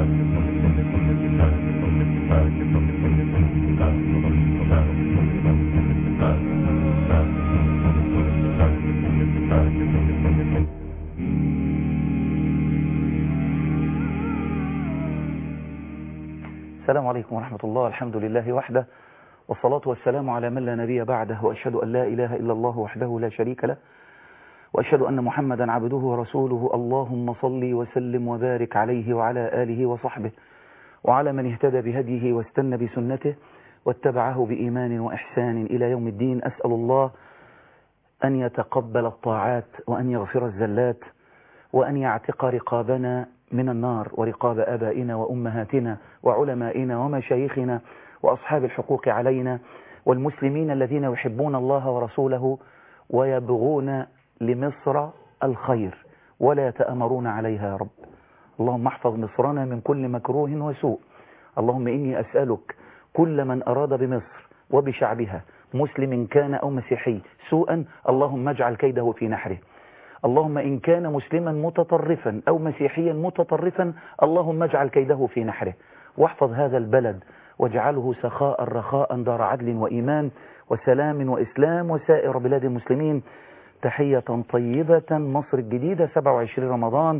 السلام عليكم ورحمة الله الحمد لله وحده والصلاة والسلام على من لا نبي بعده وأشهد أن لا إله إلا الله وحده لا شريك له وأشهد أن محمدا عبده ورسوله اللهم صل وسلم وبارك عليه وعلى آله وصحبه وعلى من اهتدى بهديه واستنى بسنته واتبعه بإيمان وإحسان إلى يوم الدين أسأل الله أن يتقبل الطاعات وأن يغفر الزلات وأن يعتق رقابنا من النار ورقاب آبائنا وأمهاتنا وعلمائنا ومشايخنا وأصحاب الحقوق علينا والمسلمين الذين يحبون الله ورسوله ويبغون لمصر الخير ولا يتأمرون عليها يا رب اللهم احفظ مصرنا من كل مكروه وسوء اللهم إني أسألك كل من أراد بمصر وبشعبها مسلم كان أو مسيحي سوءا اللهم اجعل كيده في نحره اللهم إن كان مسلما متطرفا أو مسيحيا متطرفا اللهم اجعل كيده في نحره واحفظ هذا البلد واجعله سخاء رخاء دار عدل وإيمان وسلام وإسلام وسائر بلاد المسلمين تحية طيبة مصر الجديدة 27 رمضان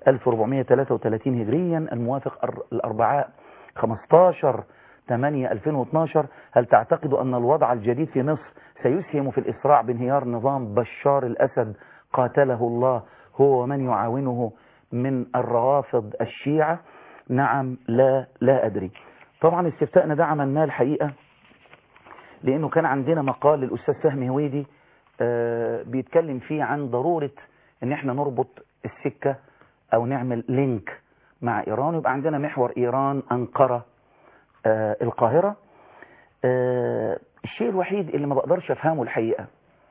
1433 هجريا الموافق الأربعاء 15 8 2012 هل تعتقد أن الوضع الجديد في مصر سيسهم في الإسراع بانهيار نظام بشار الأسد قاتله الله هو ومن يعاونه من الروافض الشيعة نعم لا لا أدري طبعا استفتاءنا ده عملناه الحقيقة لأنه كان عندنا مقال للأستاذ فهمي هويدي آه بيتكلم فيه عن ضرورة ان احنا نربط السكة او نعمل لينك مع ايران ويبقى عندنا محور ايران انقرة آه القاهرة آه الشيء الوحيد اللي ما بقدرش افهمه الحقيقة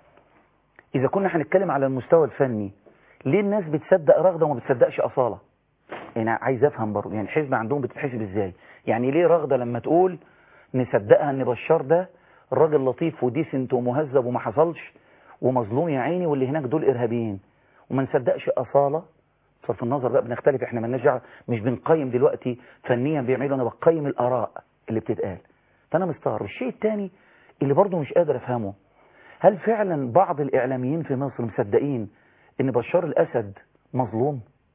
اذا كنا هنتكلم على المستوى الفني ليه الناس بتصدق رغدة وما بتصدقش اصالة يعني عايز افهم برضه يعني الحزب عندهم بتتحسب ازاي يعني ليه رغدة لما تقول نصدقها ان بشار ده راجل لطيف وديسنت ومهذب وما حصلش ومظلوم يا عيني واللي هناك دول إرهابيين وما نصدقش أصالة صرف النظر بقى بنختلف احنا مالناش دعوه مش بنقيم دلوقتي فنيا بيعملوا انا بقيم الآراء اللي بتتقال فأنا مستغرب الشيء الثاني اللي برضه مش قادر أفهمه هل فعلا بعض الإعلاميين في مصر مصدقين إن بشار الأسد مظلوم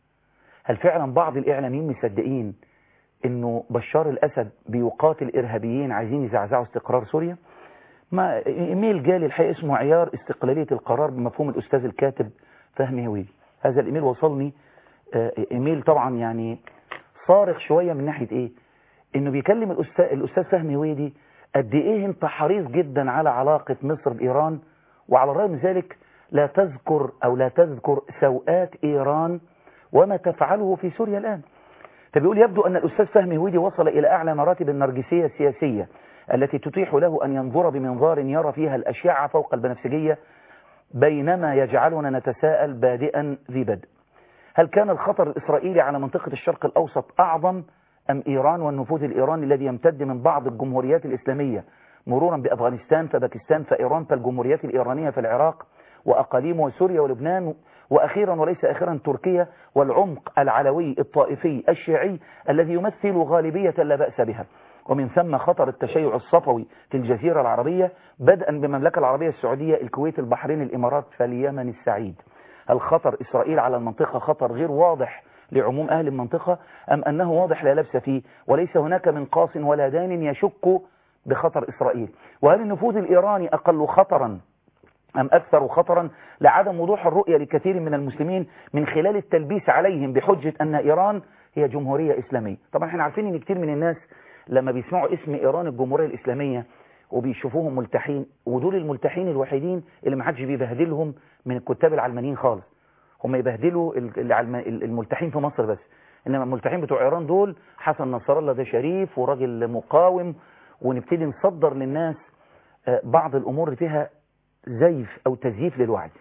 هل فعلا بعض الإعلاميين مصدقين إنه بشار الأسد بيقاتل إرهابيين عايزين يزعزعوا استقرار سوريا ما ايميل جالي الحقيقه اسمه عيار استقلاليه القرار بمفهوم الاستاذ الكاتب فهمي هويدي هذا الايميل وصلني ايميل طبعا يعني صارخ شويه من ناحيه ايه انه بيكلم الاستاذ الاستاذ فهمي هويدي قد ايه انت حريص جدا على علاقه مصر بايران وعلى الرغم من ذلك لا تذكر او لا تذكر سوءات ايران وما تفعله في سوريا الان فبيقول يبدو ان الاستاذ فهمي هويدي وصل الى اعلى مراتب النرجسيه السياسيه التي تتيح له أن ينظر بمنظار يرى فيها الأشعة فوق البنفسجية بينما يجعلنا نتساءل بادئا ذي بدء هل كان الخطر الإسرائيلي على منطقة الشرق الأوسط أعظم أم إيران والنفوذ الإيراني الذي يمتد من بعض الجمهوريات الإسلامية مرورا بأفغانستان فباكستان فإيران فالجمهوريات الإيرانية في العراق وأقاليم وسوريا ولبنان وأخيرا وليس أخيرا تركيا والعمق العلوي الطائفي الشيعي الذي يمثل غالبية لا بأس بها ومن ثم خطر التشيع الصفوي في الجزيرة العربية بدءا بالمملكة العربية السعودية الكويت البحرين الإمارات فاليمن السعيد هل خطر إسرائيل على المنطقة خطر غير واضح لعموم أهل المنطقة أم أنه واضح لا لبس فيه وليس هناك من قاص ولا دان يشك بخطر إسرائيل وهل النفوذ الإيراني أقل خطرا أم أكثر خطرا لعدم وضوح الرؤية لكثير من المسلمين من خلال التلبيس عليهم بحجة أن إيران هي جمهورية إسلامية طبعا احنا عارفين أن كثير من الناس لما بيسمعوا اسم إيران الجمهورية الإسلامية وبيشوفوهم ملتحين ودول الملتحين الوحيدين اللي ما حدش بيبهدلهم من الكتاب العلمانيين خالص هم يبهدلوا الملتحين في مصر بس إنما الملتحين بتوع إيران دول حسن نصر الله ده شريف وراجل مقاوم ونبتدي نصدر للناس بعض الأمور اللي فيها زيف أو تزييف للوعي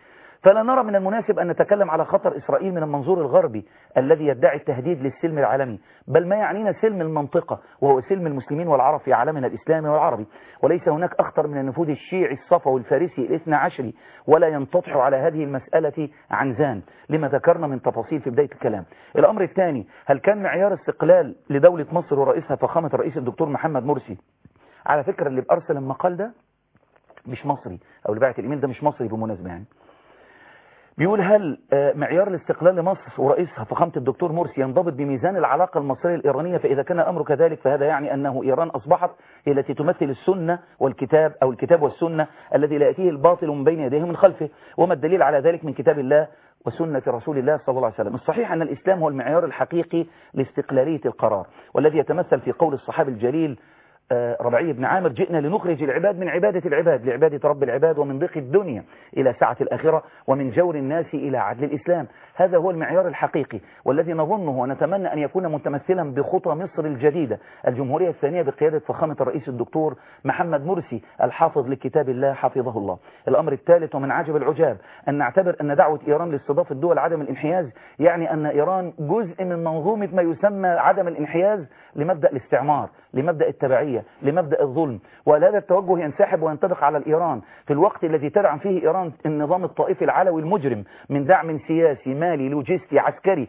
فلا نرى من المناسب أن نتكلم على خطر إسرائيل من المنظور الغربي الذي يدعي التهديد للسلم العالمي بل ما يعنينا سلم المنطقة وهو سلم المسلمين والعرب في عالمنا الإسلامي والعربي وليس هناك أخطر من النفوذ الشيعي الصفوي الفارسي الاثنى عشري ولا ينتطح على هذه المسألة عنزان لما ذكرنا من تفاصيل في بداية الكلام الأمر الثاني هل كان معيار استقلال لدولة مصر ورئيسها فخامة الرئيس الدكتور محمد مرسي على فكرة اللي بأرسل المقال ده مش مصري أو اللي بعت الإيميل ده مش مصري بالمناسبة يعني بيقول هل معيار الاستقلال لمصر ورئيسها فخامة الدكتور مرسي ينضبط بميزان العلاقة المصرية الإيرانية فإذا كان الأمر كذلك فهذا يعني أنه إيران أصبحت هي التي تمثل السنة والكتاب أو الكتاب والسنة الذي لا يأتيه الباطل من بين يديه من خلفه وما الدليل على ذلك من كتاب الله وسنة رسول الله صلى الله عليه وسلم الصحيح أن الإسلام هو المعيار الحقيقي لاستقلالية القرار والذي يتمثل في قول الصحابي الجليل ربعي بن عامر جئنا لنخرج العباد من عبادة العباد لعبادة رب العباد ومن ضيق الدنيا إلى سعة الآخرة ومن جور الناس إلى عدل الإسلام هذا هو المعيار الحقيقي والذي نظنه ونتمنى أن يكون متمثلا بخطى مصر الجديدة الجمهورية الثانية بقيادة فخامة الرئيس الدكتور محمد مرسي الحافظ لكتاب الله حفظه الله الأمر الثالث ومن عجب العجاب أن نعتبر أن دعوة إيران لاستضافة الدول عدم الانحياز يعني أن إيران جزء من منظومة ما يسمى عدم الانحياز لمبدأ الاستعمار لمبدأ التبعية لمبدأ الظلم وهذا التوجه ينسحب وينطبق على الإيران في الوقت الذي تدعم فيه إيران النظام الطائفي العلوي المجرم من دعم سياسي مالي لوجستي عسكري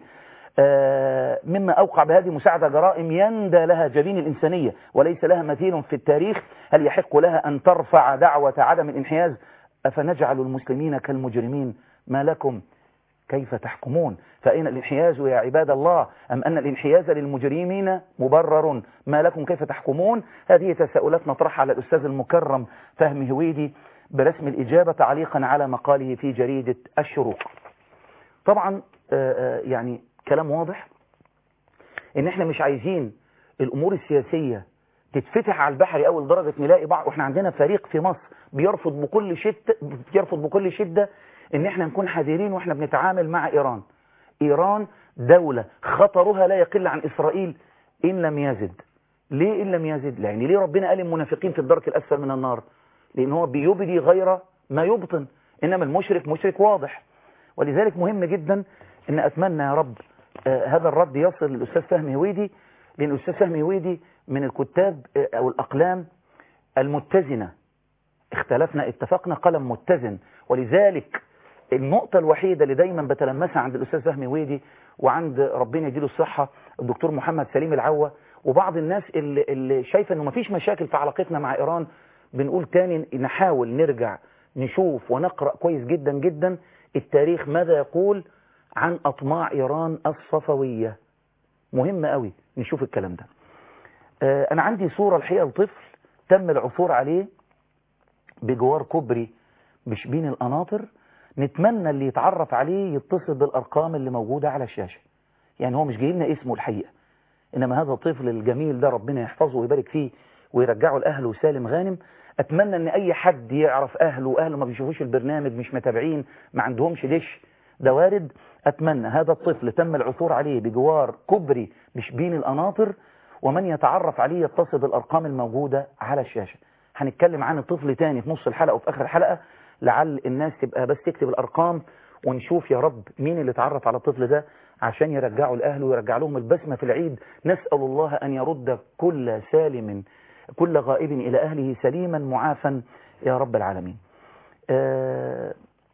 مما أوقع بهذه مساعدة جرائم يندى لها جبين الإنسانية وليس لها مثيل في التاريخ هل يحق لها أن ترفع دعوة عدم الانحياز أفنجعل المسلمين كالمجرمين ما لكم كيف تحكمون فأين الانحياز يا عباد الله أم أن الانحياز للمجرمين مبرر ما لكم كيف تحكمون هذه تساؤلات نطرحها على الأستاذ المكرم فهمي هويدي برسم الإجابة تعليقا على مقاله في جريدة الشروق طبعا يعني كلام واضح ان احنا مش عايزين الامور السياسية تتفتح على البحر اول درجة نلاقي بعض واحنا عندنا فريق في مصر بيرفض بكل شدة بيرفض بكل شدة ان احنا نكون حذرين واحنا بنتعامل مع ايران ايران دولة خطرها لا يقل عن اسرائيل ان لم يزد ليه ان لم يزد لان ليه ربنا قال المنافقين في الدرك الاسفل من النار لان هو بيبدي غير ما يبطن انما المشرك مشرك واضح ولذلك مهم جدا ان اتمنى يا رب آه هذا الرد يصل للاستاذ فهمي هويدي لان الاستاذ فهمي هويدي من الكتاب آه او الاقلام المتزنة اختلفنا اتفقنا قلم متزن ولذلك النقطة الوحيدة اللي دايما بتلمسها عند الأستاذ فهمي ويدي وعند ربنا يديله الصحة الدكتور محمد سليم العوة وبعض الناس اللي, اللي شايفة انه مفيش مشاكل في علاقتنا مع ايران بنقول تاني نحاول نرجع نشوف ونقرأ كويس جدا جدا التاريخ ماذا يقول عن أطماع إيران الصفوية مهم قوي نشوف الكلام ده آه أنا عندي صورة الحقيقة لطفل تم العثور عليه بجوار كوبري بشبين القناطر نتمنى اللي يتعرف عليه يتصل بالأرقام اللي موجودة على الشاشة يعني هو مش جاي لنا اسمه الحقيقة إنما هذا الطفل الجميل ده ربنا يحفظه ويبارك فيه ويرجعه لأهله سالم غانم أتمنى أن أي حد يعرف أهله وأهله ما بيشوفوش البرنامج مش متابعين ما عندهمش دش ده وارد أتمنى هذا الطفل تم العثور عليه بجوار كبري بشبين القناطر ومن يتعرف عليه يتصل بالأرقام الموجودة على الشاشة هنتكلم عن الطفل تاني في نص الحلقة وفي آخر الحلقة لعل الناس تبقى بس تكتب الأرقام ونشوف يا رب مين اللي اتعرف على الطفل ده عشان يرجعوا لأهله ويرجع لهم البسمة في العيد نسأل الله أن يرد كل سالم كل غائب إلى أهله سليما معافا يا رب العالمين آه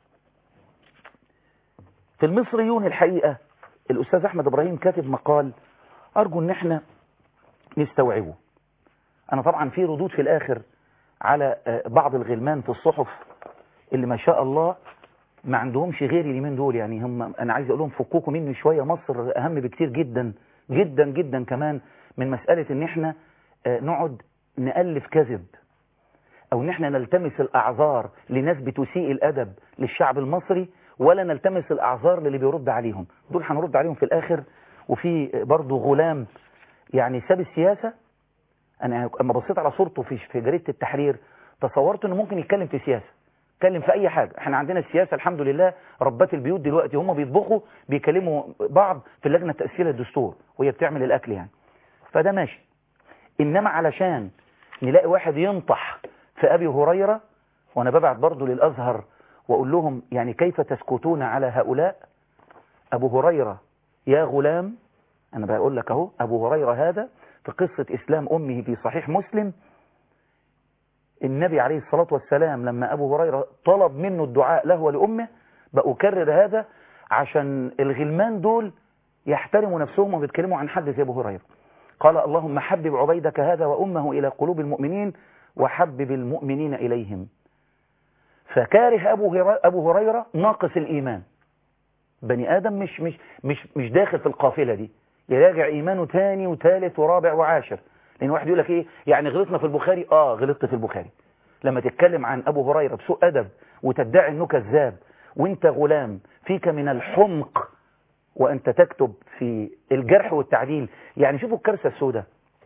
في المصريون الحقيقة الأستاذ أحمد إبراهيم كاتب مقال أرجو أن احنا نستوعبه أنا طبعا في ردود في الآخر على بعض الغلمان في الصحف اللي ما شاء الله ما عندهمش غير اليمين دول يعني هم أنا عايز أقول لهم فكوكوا مني شوية مصر أهم بكتير جدا جدا جدا كمان من مسألة أن احنا نقعد نألف كذب أو ان احنا نلتمس الأعذار لناس بتسيء الأدب للشعب المصري ولا نلتمس الأعذار للي بيرد عليهم دول هنرد عليهم في الآخر وفي برضه غلام يعني ساب السياسة أنا أما بصيت على صورته في في جريدة التحرير تصورت إنه ممكن يتكلم في سياسة يتكلم في أي حاجة احنا عندنا السياسة الحمد لله ربات البيوت دلوقتي هم بيطبخوا بيكلموا بعض في اللجنة التأسيسية للدستور وهي بتعمل الأكل يعني فده ماشي إنما علشان نلاقي واحد ينطح في أبي هريرة وأنا ببعت برضه للأزهر وأقول لهم يعني كيف تسكتون على هؤلاء أبو هريرة يا غلام أنا بقول لك أهو أبو هريرة هذا في قصة إسلام أمه في صحيح مسلم النبي عليه الصلاة والسلام لما أبو هريرة طلب منه الدعاء له ولأمه بأكرر هذا عشان الغلمان دول يحترموا نفسهم وبيتكلموا عن حد زي أبو هريرة قال اللهم حبب عبيدك هذا وأمه إلى قلوب المؤمنين وحبب المؤمنين إليهم فكاره أبو, أبو هريرة ناقص الإيمان بني آدم مش, مش, مش, مش داخل في القافلة دي يراجع إيمانه تاني وثالث ورابع وعاشر لأن واحد يقول لك إيه يعني غلطنا في البخاري آه غلطت في البخاري لما تتكلم عن أبو هريرة بسوء أدب وتدعي أنه كذاب وانت غلام فيك من الحمق وأنت تكتب في الجرح والتعديل يعني شوفوا الكارثة السوداء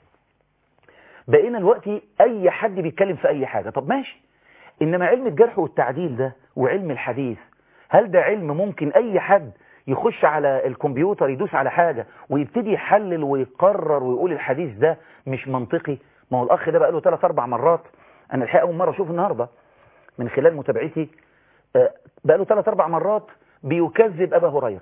بقينا دلوقتي أي حد بيتكلم في أي حاجة طب ماشي إنما علم الجرح والتعديل ده وعلم الحديث هل ده علم ممكن أي حد يخش على الكمبيوتر يدوس على حاجة ويبتدي يحلل ويقرر ويقول الحديث ده مش منطقي ما هو الأخ ده بقى له ثلاث أربع مرات أنا الحقيقة أول مرة أشوف النهاردة من خلال متابعتي بقى له ثلاث أربع مرات بيكذب أبا هريرة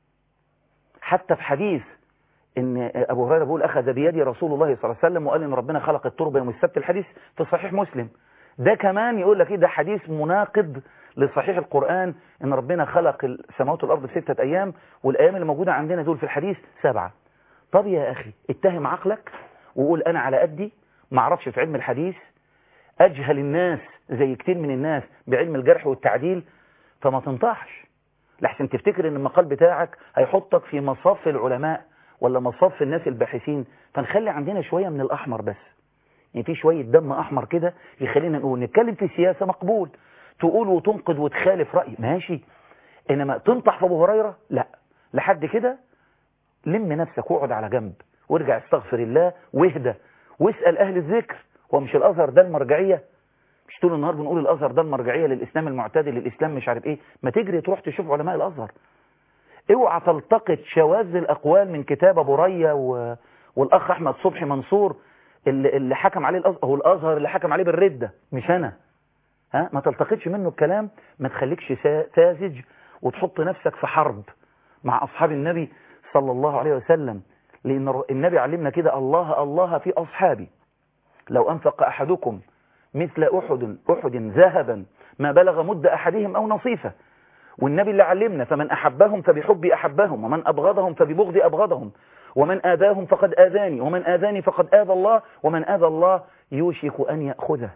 حتى في حديث ان ابو هريره بيقول اخذ بيدي رسول الله صلى الله عليه وسلم وقال ان ربنا خلق التربه يوم السبت الحديث في صحيح مسلم ده كمان يقول لك ايه ده حديث مناقض لصحيح القرآن ان ربنا خلق السماوات والارض في ستة ايام والايام اللي موجودة عندنا دول في الحديث سبعة طب يا اخي اتهم عقلك وقول انا على قدي ما اعرفش في علم الحديث اجهل الناس زي كتير من الناس بعلم الجرح والتعديل فما تنطحش لحسن تفتكر ان المقال بتاعك هيحطك في مصاف العلماء ولا مصاف الناس الباحثين فنخلي عندنا شوية من الاحمر بس يعني في شوية دم أحمر كده يخلينا نقول نتكلم في السياسة مقبول تقول وتنقد وتخالف رأي ماشي إنما تنطح في أبو هريرة لا لحد كده لم نفسك واقعد على جنب وارجع استغفر الله واهدى واسأل أهل الذكر هو مش الأزهر ده المرجعية مش طول النهار بنقول الأزهر ده المرجعية للإسلام المعتدل للإسلام مش عارف إيه ما تجري تروح تشوف علماء الأزهر اوعى تلتقط شواذ الأقوال من كتاب أبو ريا و... والأخ أحمد صبحي منصور اللي, اللي حكم عليه الأزهر هو الأزهر اللي حكم عليه بالردة مش أنا ها ما تلتقطش منه الكلام ما تخليكش ساذج وتحط نفسك في حرب مع أصحاب النبي صلى الله عليه وسلم لأن النبي علمنا كده الله الله في أصحابي لو أنفق أحدكم مثل أحد أحد ذهبا ما بلغ مد أحدهم أو نصيفه والنبي اللي علمنا فمن أحبهم فبحبي أحبهم ومن أبغضهم فببغضي أبغضهم ومن آذاهم فقد آذاني ومن آذاني فقد آذى الله ومن آذى الله يوشك أن يأخذه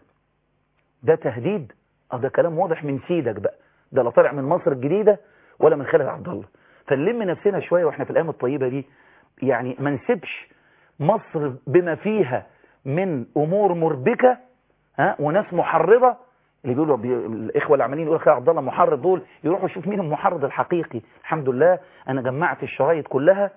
ده تهديد اه ده كلام واضح من سيدك بقى ده لا طالع من مصر الجديدة ولا من خالد عبد الله فنلم نفسنا شوية واحنا في الأيام الطيبة دي يعني ما نسيبش مصر بما فيها من أمور مربكة ها وناس محرضة اللي بيقولوا بي... الإخوة اللي عمالين يقولوا خالد عبد الله محرض دول يروحوا يشوف مين المحرض الحقيقي الحمد لله أنا جمعت الشرايط كلها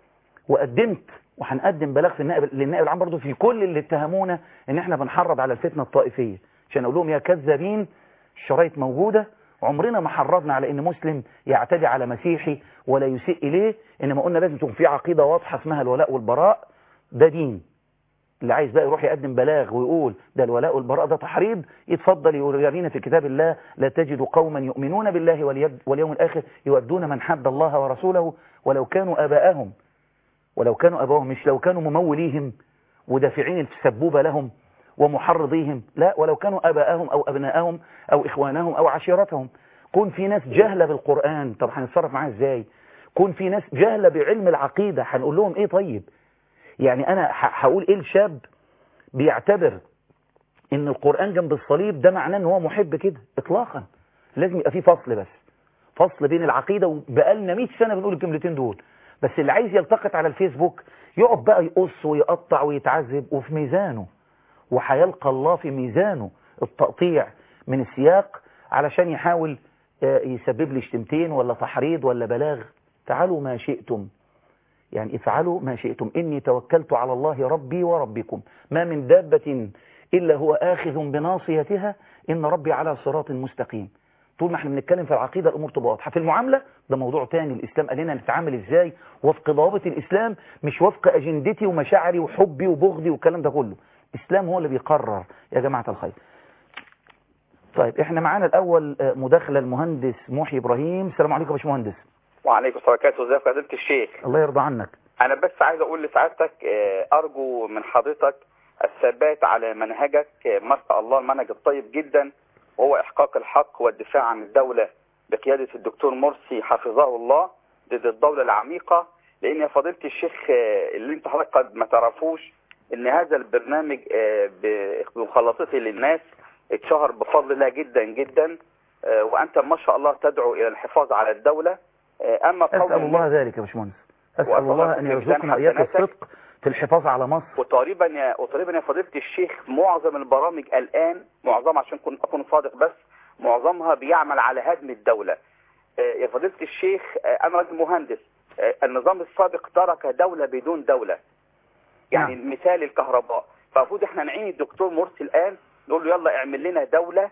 وقدمت وهنقدم بلاغ في النائب للنائب العام برضه في كل اللي اتهمونا ان احنا بنحرض على الفتنه الطائفيه عشان اقول لهم يا كذابين الشرايط موجوده عمرنا ما حرضنا على ان مسلم يعتدي على مسيحي ولا يسيء اليه انما قلنا لازم تكون في عقيده واضحه اسمها الولاء والبراء ده دين اللي عايز بقى يروح يقدم بلاغ ويقول ده الولاء والبراء ده تحريض يتفضل يورينا في كتاب الله لا تجد قوما يؤمنون بالله واليوم الاخر يودون من حد الله ورسوله ولو كانوا اباءهم ولو كانوا أباهم مش لو كانوا مموليهم ودافعين السبوبة لهم ومحرضيهم لا ولو كانوا أباءهم أو أبناءهم أو إخوانهم أو عشيرتهم كون في ناس جهلة بالقرآن طب هنتصرف معاها إزاي كون في ناس جهلة بعلم العقيدة هنقول لهم إيه طيب يعني أنا هقول إيه الشاب بيعتبر إن القرآن جنب الصليب ده معناه إن هو محب كده إطلاقا لازم يبقى في فصل بس فصل بين العقيدة وبقالنا 100 سنة بنقول الجملتين دول بس اللي عايز يلتقط على الفيسبوك يقعد بقى يقص ويقطع ويتعذب وفي ميزانه وهيلقى الله في ميزانه التقطيع من السياق علشان يحاول يسبب لي شتمتين ولا تحريض ولا بلاغ تعالوا ما شئتم يعني افعلوا ما شئتم إني توكلت على الله ربي وربكم ما من دابة إلا هو آخذ بناصيتها إن ربي على صراط مستقيم طول ما احنا بنتكلم في العقيدة الأمور تبقى واضحة في المعاملة ده موضوع تاني الإسلام قال لنا نتعامل إزاي وفق ضوابط الإسلام مش وفق أجندتي ومشاعري وحبي وبغضي والكلام ده كله الإسلام هو اللي بيقرر يا جماعة الخير طيب احنا معانا الاول آه، مداخله المهندس محي ابراهيم السلام عليكم يا باشمهندس وعليكم السلام ورحمة الله وبركاته فضيلة الشيخ الله يرضى عنك أنا بس عايز أقول لسعادتك آه، أرجو من حضرتك الثبات على منهجك آه، ما شاء الله المنهج الطيب جدا وهو إحقاق الحق والدفاع عن الدولة بقيادة الدكتور مرسي حفظه الله ضد الدولة العميقة لأن يا فضيلة الشيخ آه، اللي أنت حضرتك قد ما تعرفوش إن هذا البرنامج آه، بمخلصته للناس اتشهر بفضل الله جدا جدا آه، وأنت ما شاء الله تدعو إلى الحفاظ على الدولة آه، أما قول اسال الله ذلك يا باشمهندس اسال وأسأل الله الله ان في يرزقنا ميزان واياك حسناتك. الصدق في الحفاظ على مصر وتقريبا يا وتقريبا يا فضيله الشيخ معظم البرامج الان معظمها عشان اكون اكون صادق بس معظمها بيعمل على هدم الدوله آه، يا فضيله الشيخ آه، انا راجل مهندس آه، النظام السابق ترك دوله بدون دوله يعني نعم. مثال الكهرباء فالمفروض احنا نعين الدكتور مرسي الان نقول له يلا اعمل لنا دوله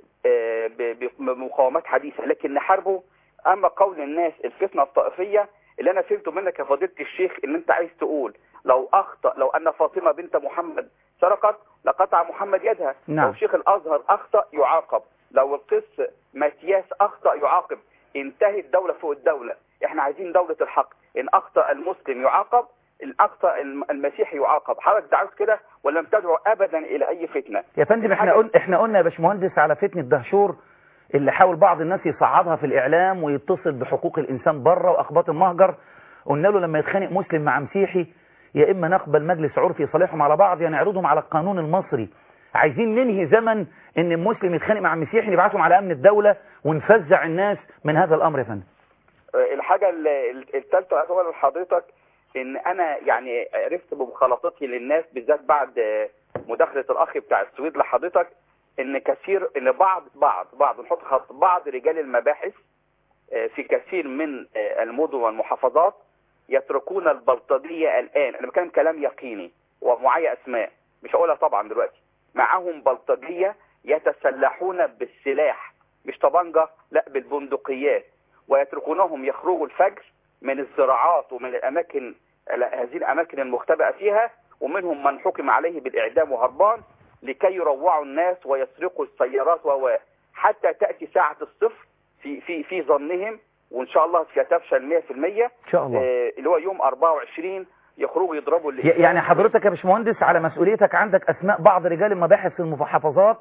آه، ب- بمقاومات حديثه لكن نحاربه اما قول الناس الفتنه الطائفيه اللي انا فهمته منك يا فضيله الشيخ ان انت عايز تقول لو اخطا لو ان فاطمه بنت محمد سرقت لقطع محمد يدها نعم. لو شيخ الازهر اخطا يعاقب لو القس ماتياس اخطا يعاقب انتهت دوله فوق الدوله احنا عايزين دوله الحق ان اخطا المسلم يعاقب ان اخطا الم- المسيحي يعاقب حضرتك دعوت كده ولم تدعو ابدا الى اي فتنه يا فندم احنا الحاجة- قلنا احنا قلنا يا باشمهندس على فتنه دهشور اللي حاول بعض الناس يصعدها في الاعلام ويتصل بحقوق الانسان بره واخباط المهجر قلنا له لما يتخانق مسلم مع مسيحي يا اما نقبل مجلس عرفي يصالحهم على بعض يا نعرضهم على القانون المصري عايزين ننهي زمن ان المسلم يتخانق مع مسيحي نبعتهم على امن الدوله ونفزع الناس من هذا الامر يا فندم الحاجة ال- ال- الثالثة أقول لحضرتك إن أنا يعني عرفت بمخالطتي للناس بالذات بعد آه، مداخلة الأخ بتاع السويد لحضرتك إن كثير إن بعض بعض بعض نحط خط بعض رجال المباحث آه، في كثير من آه، المدن والمحافظات يتركون البلطجية الآن أنا بتكلم كلام يقيني ومعايا أسماء مش هقولها طبعا دلوقتي معاهم بلطجية يتسلحون بالسلاح مش طبنجة لا بالبندقيات ويتركونهم يخرجوا الفجر من الزراعات ومن الأماكن هذه الأماكن المختبئة فيها ومنهم من حكم عليه بالإعدام وهربان لكي يروعوا الناس ويسرقوا السيارات و حتى تأتي ساعة الصفر في في في ظنهم وإن شاء الله ستفشل 100% ان شاء الله آه، اللي هو يوم 24 يخرجوا يضربوا ي- اللي يعني حضرتك يا باشمهندس على مسؤوليتك عندك اسماء بعض رجال المباحث في المحافظات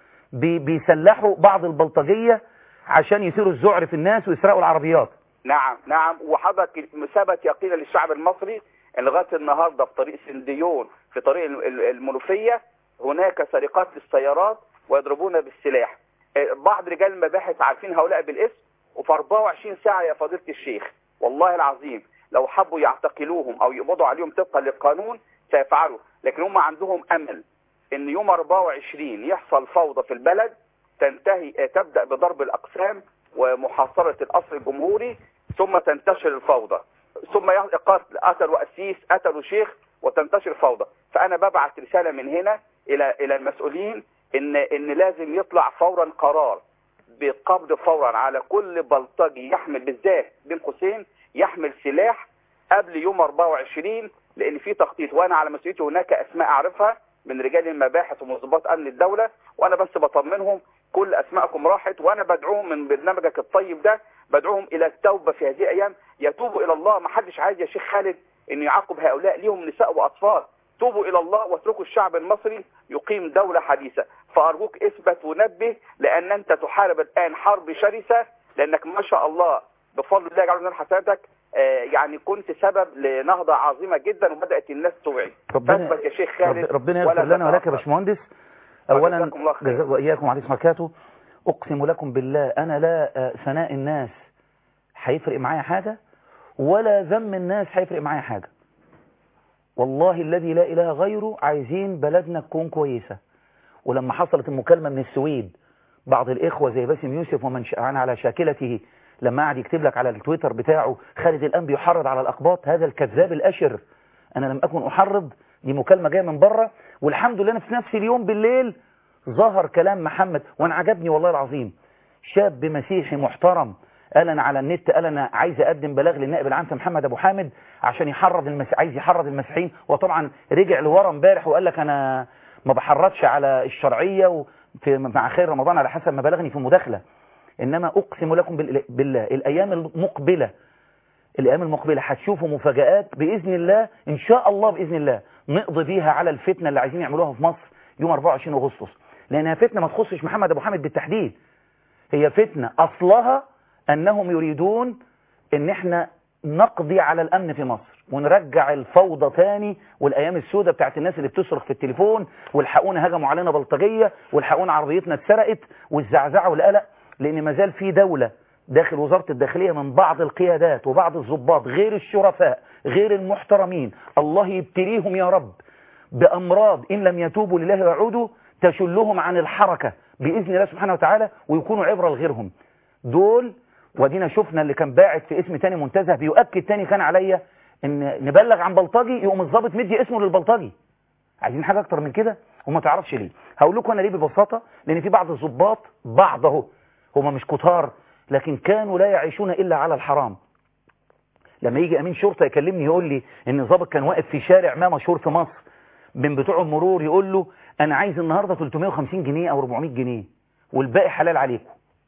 بي بيسلحوا بعض البلطجيه عشان يثيروا الذعر في الناس ويسرقوا العربيات نعم نعم وحضرتك ثبت يقينا للشعب المصري ان لغايه النهارده في طريق سنديون في طريق ال- ال- المنوفيه هناك سرقات للسيارات ويضربون بالسلاح آه، بعض رجال المباحث عارفين هؤلاء بالاسم وفي 24 ساعه يا فضيله الشيخ والله العظيم لو حبوا يعتقلوهم او يقبضوا عليهم طبقا للقانون سيفعلوا لكن هم عندهم امل ان يوم 24 يحصل فوضى في البلد تنتهي آه، تبدا بضرب الاقسام ومحاصره القصر الجمهوري ثم تنتشر الفوضى ثم يحصل قتل قتلوا قسيس قتلوا شيخ وتنتشر فوضى فانا ببعث رساله من هنا الى الى المسؤولين ان ان لازم يطلع فورا قرار بقبض فورا على كل بلطجي يحمل بالذات بين قوسين يحمل سلاح قبل يوم 24 لان في تخطيط وانا على مسؤوليتي هناك اسماء اعرفها من رجال المباحث ومنظمات امن الدوله وانا بس بطمنهم كل اسماءكم راحت وانا بدعوهم من برنامجك الطيب ده بدعوهم الى التوبه في هذه الايام يتوبوا الى الله ما حدش عايز يا شيخ خالد انه يعاقب هؤلاء ليهم نساء واطفال توبوا الى الله واتركوا الشعب المصري يقيم دوله حديثه فارجوك اثبت ونبه لان انت تحارب الان حرب شرسه لانك ما شاء الله بفضل الله يجعل من حسناتك آه، يعني كنت سبب لنهضه عظيمه جدا وبدات الناس توعي ربنا فاثبت يا شيخ خالد رب- ربنا ولا يغفر لنا ولك يا تتأخر. باشمهندس اولا وجزاكم الله خير. جزا- واياكم عليه وبركاته اقسم لكم بالله انا لا آه، ثناء الناس هيفرق معايا حاجه ولا ذم الناس هيفرق معايا حاجه والله الذي لا اله غيره عايزين بلدنا تكون كويسه ولما حصلت المكالمه من السويد بعض الاخوه زي باسم يوسف ومن شاء على شاكلته لما قعد يكتب لك على التويتر بتاعه خالد الان بيحرض على الاقباط هذا الكذاب الاشر انا لم اكن احرض دي مكالمه جايه من بره والحمد لله أنا في نفس اليوم بالليل ظهر كلام محمد وانا عجبني والله العظيم شاب مسيحي محترم قال انا على النت قال انا عايز اقدم بلاغ للنائب العام محمد ابو حامد عشان يحرض المس... عايز يحرض المسيحيين وطبعا رجع لورا امبارح وقال لك انا ما بحرضش على الشرعيه في مع خير رمضان على حسب ما بلغني في مداخلة إنما أقسم لكم بال- بالله الأيام المقبلة الأيام المقبلة هتشوفوا مفاجآت بإذن الله إن شاء الله بإذن الله نقضي بيها على الفتنة اللي عايزين يعملوها في مصر يوم 24 أغسطس لأنها فتنة ما تخصش محمد أبو حامد بالتحديد هي فتنة أصلها أنهم يريدون إن إحنا نقضي على الأمن في مصر ونرجع الفوضى تاني والأيام السوداء بتاعت الناس اللي بتصرخ في التليفون والحقونا هجموا علينا بلطجية والحقونا عربيتنا اتسرقت والزعزعة والقلق لأن ما زال في دولة داخل وزارة الداخلية من بعض القيادات وبعض الضباط غير الشرفاء غير المحترمين الله يبتليهم يا رب بأمراض إن لم يتوبوا لله ويعودوا تشلهم عن الحركة بإذن الله سبحانه وتعالى ويكونوا عبرة لغيرهم دول ودينا شفنا اللي كان باعت في اسم تاني منتزه بيؤكد تاني كان عليا ان نبلغ عن بلطجي يقوم الضابط مدي اسمه للبلطجي عايزين حاجة اكتر من كده وما تعرفش ليه هقول لكم انا ليه ببساطة لان في بعض الضباط بعض اهو هم مش كتار لكن كانوا لا يعيشون الا على الحرام لما يجي امين شرطة يكلمني يقول لي ان الضابط كان واقف في شارع ما مشهور في مصر من بتوع المرور يقول له انا عايز النهاردة 350 جنيه او 400 جنيه والباقي حلال عليكم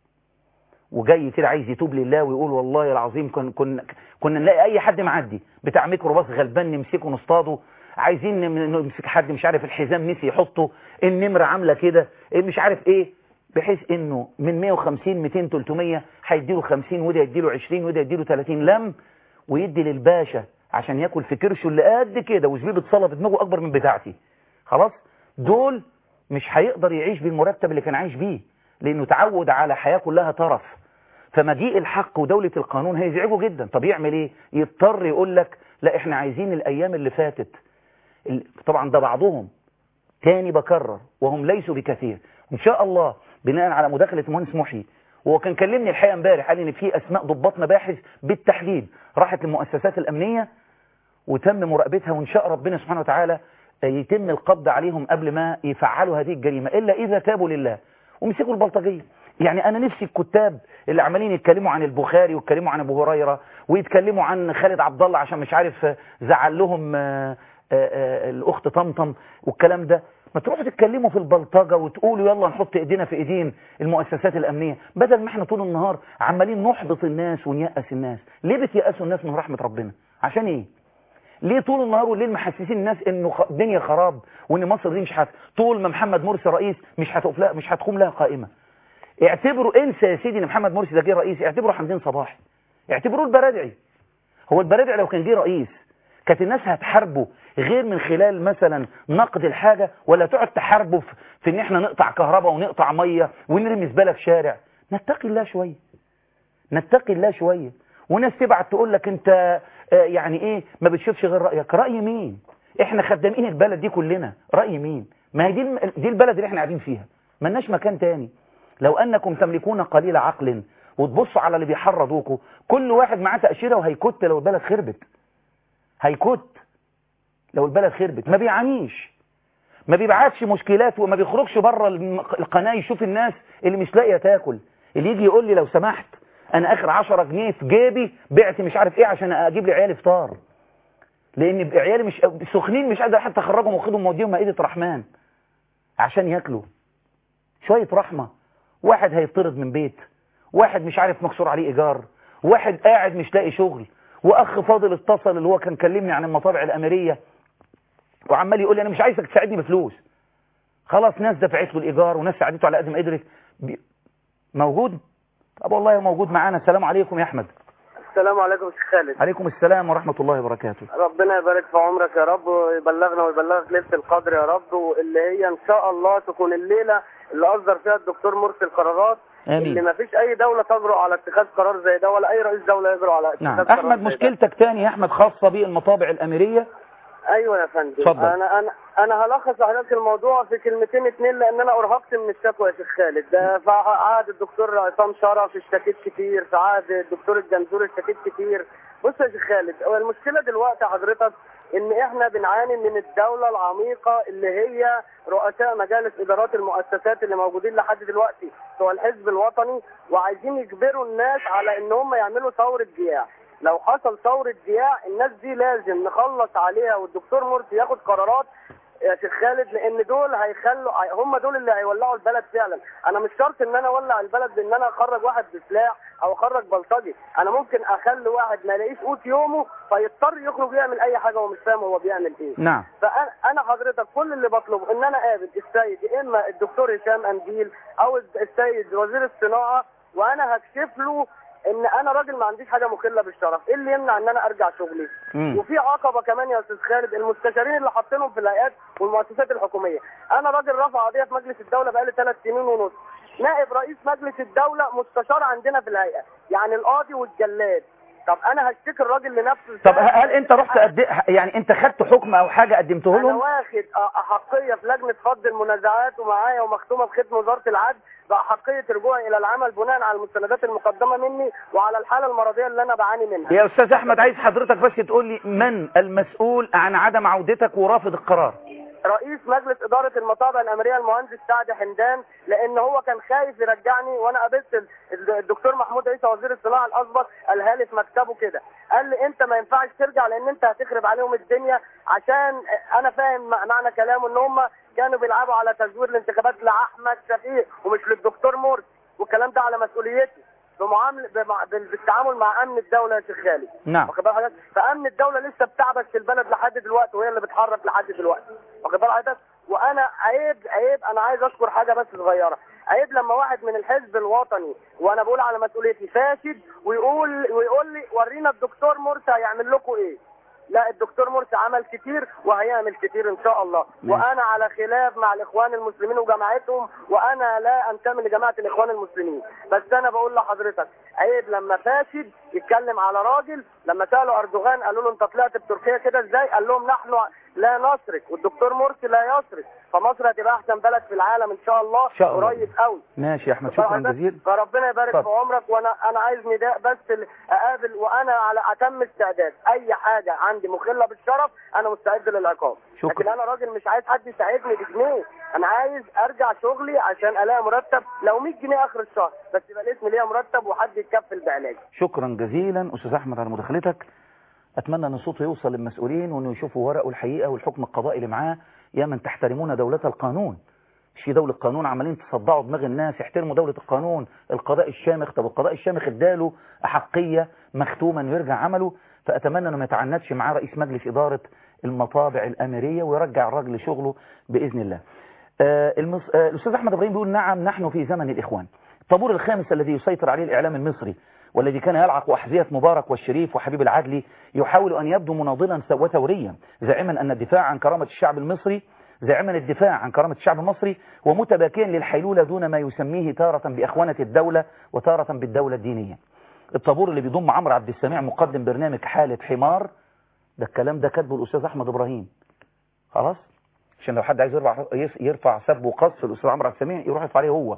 وجاي كده عايز يتوب لله ويقول والله العظيم كنا كنا كنا نلاقي اي حد معدي بتاع ميكروباص غلبان نمسكه نصطاده عايزين نم- نمسك حد مش عارف الحزام نسي يحطه النمره عامله كده إيه مش عارف ايه بحيث انه من 150 200 300 هيديله 50 وده يديله 20 وده يديله 30 لم ويدي للباشا عشان ياكل في كرشه اللي قد كده وزبيبه صلاه في دماغه اكبر من بتاعتي خلاص دول مش هيقدر يعيش بالمرتب اللي كان عايش بيه لانه تعود على حياه كلها ترف فمجيء الحق ودولة القانون هيزعجه جدا طب يعمل ايه يضطر يقول لك لا احنا عايزين الايام اللي فاتت ال- طبعا ده بعضهم تاني بكرر وهم ليسوا بكثير ان شاء الله بناء على مداخلة المهندس محي وهو كان كلمني الحقيقه امبارح قال ان في اسماء ضباط مباحث بالتحديد راحت للمؤسسات الامنيه وتم مراقبتها وان شاء ربنا سبحانه وتعالى يتم القبض عليهم قبل ما يفعلوا هذه الجريمه الا اذا تابوا لله ومسكوا البلطجيه يعني انا نفسي الكتاب اللي عمالين يتكلموا عن البخاري ويتكلموا عن ابو هريره ويتكلموا عن خالد عبد الله عشان مش عارف آه، زعل لهم آه، آه، آه، الاخت طمطم والكلام ده ما تروحوا تتكلموا في البلطجه وتقولوا يلا نحط ايدينا في ايدين المؤسسات الامنيه بدل ما احنا طول النهار عمالين نحبط الناس ونيأس الناس ليه بتيأسوا الناس من رحمه ربنا عشان ايه ليه طول النهار والليل محسسين الناس انه خ- الدنيا خراب وان مصر دي مش هت طول ما محمد مرسي رئيس مش هتقف لها مش هتقوم لها قائمه اعتبروا انسى يا سيدي ان محمد مرسي ده جه رئيس اعتبروا حمدين صباحي اعتبروه البرادعي هو البرادعي لو كان جه رئيس كانت الناس هتحاربه غير من خلال مثلا نقد الحاجه ولا تقعد تحاربه في, في ان احنا نقطع كهرباء ونقطع ميه ونرمي زباله في شارع نتقي الله شويه نتقي الله شويه وناس تبعت تقول لك انت آه، يعني ايه ما بتشوفش غير رايك راي مين احنا خدامين البلد دي كلنا راي مين ما هي دي الم- دي البلد اللي احنا قاعدين فيها ملناش مكان تاني لو انكم تملكون قليل عقل وتبصوا على اللي بيحرضوكوا كل واحد معاه تاشيره وهيكت لو البلد خربت هيكت لو البلد خربت ما بيعانيش ما بيبعتش مشكلات وما بيخرجش بره الم- القناه يشوف الناس اللي مش لاقيه تاكل اللي يجي يقول لي لو سمحت انا اخر 10 جنيه في جيبي بعت مش عارف ايه عشان اجيب لي عيالي فطار لان عيالي مش سخنين مش قادر حتى اخرجهم واخدهم واوديهم مائده رحمن عشان ياكلوا شويه رحمه واحد هيطرد من بيت واحد مش عارف مكسور عليه ايجار واحد قاعد مش لاقي شغل واخ فاضل اتصل اللي هو كان كلمني عن المطابع الاميريه وعمال يقول لي انا مش عايزك تساعدني بفلوس خلاص ناس دفعت له الايجار وناس ساعدته على قد ما قدرت بي- موجود طب والله موجود معانا السلام عليكم يا احمد السلام عليكم يا شيخ خالد عليكم السلام ورحمه الله وبركاته ربنا يبارك في عمرك يا رب ويبلغنا ويبلغك ليله القدر يا رب واللي هي ان شاء الله تكون الليله اللي اصدر فيها الدكتور مرسي القرارات اللي امين ما فيش اي دوله تجرؤ على اتخاذ قرار زي ده ولا اي رئيس دوله يجرؤ على اتخاذ نعم قرار احمد زي ده. مشكلتك تاني يا احمد خاصه بالمطابع الاميريه ايوه يا فندم اتفضل. انا انا انا هلخص لحضرتك الموضوع في كلمتين اتنين لان انا ارهقت من الشكوى يا شيخ خالد ده في عهد الدكتور عصام شرف اشتكيت كتير في عهد الدكتور الجنزور اشتكيت كتير بص يا شيخ خالد هو المشكله دلوقتي حضرتك ان احنا بنعاني من الدوله العميقه اللي هي رؤساء مجالس ادارات المؤسسات اللي موجودين لحد دلوقتي بتوع الحزب الوطني وعايزين يجبروا الناس على ان هم يعملوا ثوره جياع لو حصل ثورة جياع الناس دي لازم نخلص عليها والدكتور مرسي ياخد قرارات يا شيخ خالد لان دول هيخلوا هم دول اللي هيولعوا البلد فعلا انا مش شرط ان انا اولع البلد بان انا اخرج واحد بسلاح او اخرج بلطجي انا ممكن اخلي واحد ما يلاقيش قوت يومه فيضطر يخرج يعمل اي حاجه وهو مش فاهم هو بيعمل ايه نعم فانا انا حضرتك كل اللي بطلبه ان انا اقابل السيد يا اما الدكتور هشام انديل او السيد وزير الصناعه وانا هكشف له ان انا راجل ما عنديش حاجه مخله بالشرف ايه اللي يمنع ان انا ارجع شغلي مم. وفي عقبه كمان يا استاذ خالد المستشارين اللي حاطينهم في الهيئات والمؤسسات الحكوميه انا راجل رافع قضيه في مجلس الدوله بقالي ثلاث سنين ونص نائب رئيس مجلس الدوله مستشار عندنا في الهيئه يعني القاضي والجلاد طب انا هشتكي الراجل لنفسه طب هل انت رحت قد يعني انت خدت حكم او حاجه قدمته انا لهم واخد احقيه في لجنه فض المنازعات ومعايا ومختومه بختم وزاره العدل باحقيه رجوعي الى العمل بناء على المستندات المقدمه مني وعلى الحاله المرضيه اللي انا بعاني منها يا استاذ احمد عايز حضرتك بس تقول لي من المسؤول عن عدم عودتك ورافض القرار رئيس مجلس إدارة المطابع الأمرية المهندس سعد حمدان لأن هو كان خايف يرجعني وأنا قابلت ال- الدكتور محمود عيسى وزير الصناعة الأسبق قالها لي في مكتبه كده قال لي أنت ما ينفعش ترجع لأن أنت هتخرب عليهم الدنيا عشان أنا فاهم مع- معنى كلامه إن هم كانوا بيلعبوا على تزوير الانتخابات لأحمد شفيق ومش للدكتور مرسي والكلام ده على مسؤوليتي بمعامله بمع- بال- بالتعامل مع امن الدوله يا شيخ خالد نعم واخد بال حضرتك فامن الدوله لسه بتعبث في البلد لحد دلوقتي وهي اللي بتحرك لحد دلوقتي واخد بال حضرتك وانا عيب عيب انا عايز اذكر حاجه بس صغيره عيب لما واحد من الحزب الوطني وانا بقول على مسؤوليتي فاسد ويقول ويقول لي ورينا الدكتور مرسي هيعمل لكم ايه لا الدكتور مرسي عمل كتير وهيعمل كتير ان شاء الله ماشي. وانا على خلاف مع الاخوان المسلمين وجماعتهم وانا لا انتمي لجماعه الاخوان المسلمين بس انا بقول لحضرتك عيب لما فاسد يتكلم على راجل لما سالوا اردوغان قالوا له انت طلعت بتركيا كده ازاي قال لهم نحن لا نسرق والدكتور مرسي لا يسرق فمصر هتبقى احسن بلد في العالم ان شاء الله إن شاء الله. قريب قوي ماشي يا احمد شكرا جزيلا فربنا يبارك في اتفضل. عمرك وانا انا عايز نداء بس ال- اقابل وانا على اتم استعداد اي حاجه عندي مخله بالشرف انا مستعد للعقاب شكرا. لكن انا راجل مش عايز حد يساعدني بجنيه انا عايز ارجع شغلي عشان الاقي مرتب لو 100 جنيه اخر الشهر بس يبقى الاسم ليا مرتب وحد يتكفل بعلاجي شكرا جزيلا استاذ احمد على مداخلتك اتمنى ان صوته يوصل للمسؤولين وانه يشوفوا ورقه الحقيقه والحكم القضائي اللي معاه يا من تحترمون دولة القانون مش في دولة قانون عمالين تصدعوا دماغ الناس يحترموا دولة القانون القضاء الشامخ طب القضاء الشامخ اداله أحقية مختوما ويرجع عمله فأتمنى أنه ما يتعنتش معاه رئيس مجلس إدارة المطابع الأميرية ويرجع الراجل لشغله بإذن الله آه المص... آه الأستاذ أحمد إبراهيم بيقول نعم نحن في زمن الإخوان الطابور الخامس الذي يسيطر عليه الإعلام المصري والذي كان يلعق أحذية مبارك والشريف وحبيب العدلي يحاول أن يبدو مناضلا وثوريا زاعما أن الدفاع عن كرامة الشعب المصري زاعما الدفاع عن كرامة الشعب المصري ومتباكيا للحيلولة دون ما يسميه تارة بأخوانة الدولة وتارة بالدولة الدينية الطابور اللي بيضم عمرو عبد السميع مقدم برنامج حالة حمار ده الكلام ده كاتبه الأستاذ أحمد إبراهيم خلاص عشان لو حد عايز يرفع يرفع سب وقصف الأستاذ عمرو عبد السميع يروح يرفع عليه هو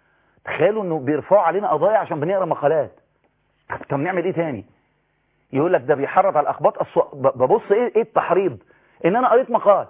تخيلوا انه بيرفعوا علينا قضايا عشان بنقرا مقالات طب نعمل ايه تاني يقول لك ده بيحرض على الاخباط أصو... ببص ايه ايه التحريض ان انا قريت مقال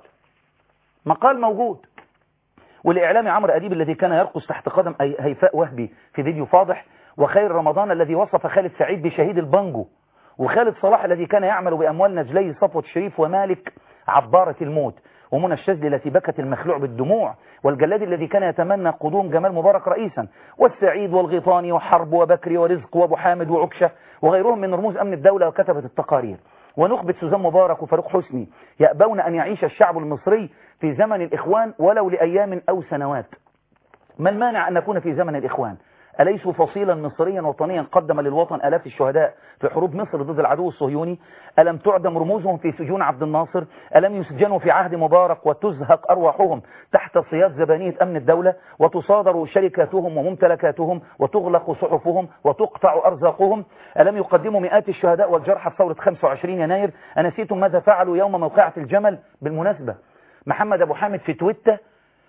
مقال موجود والاعلامي عمرو اديب الذي كان يرقص تحت قدم هيفاء وهبي في فيديو فاضح وخير رمضان الذي وصف خالد سعيد بشهيد البانجو وخالد صلاح الذي كان يعمل باموال نجلي صفوة شريف ومالك عبارة الموت ومنى الشاذلي التي بكت المخلوع بالدموع والجلاد الذي كان يتمنى قدوم جمال مبارك رئيسا والسعيد والغيطاني وحرب وبكري ورزق وابو حامد وعكشة وغيرهم من رموز أمن الدولة وكتبت التقارير ونخبة سوزان مبارك وفاروق حسني يأبون أن يعيش الشعب المصري في زمن الإخوان ولو لأيام أو سنوات ما المانع أن نكون في زمن الإخوان أليسوا فصيلا مصريا وطنيا قدم للوطن ألاف الشهداء في حروب مصر ضد العدو الصهيوني ألم تعدم رموزهم في سجون عبد الناصر ألم يسجنوا في عهد مبارك وتزهق أرواحهم تحت صياد زبانية أمن الدولة وتصادر شركاتهم وممتلكاتهم وتغلق صحفهم وتقطع أرزاقهم ألم يقدموا مئات الشهداء والجرحى في ثورة 25 يناير أنسيتم ماذا فعلوا يوم موقعة الجمل بالمناسبة محمد أبو حامد في تويتة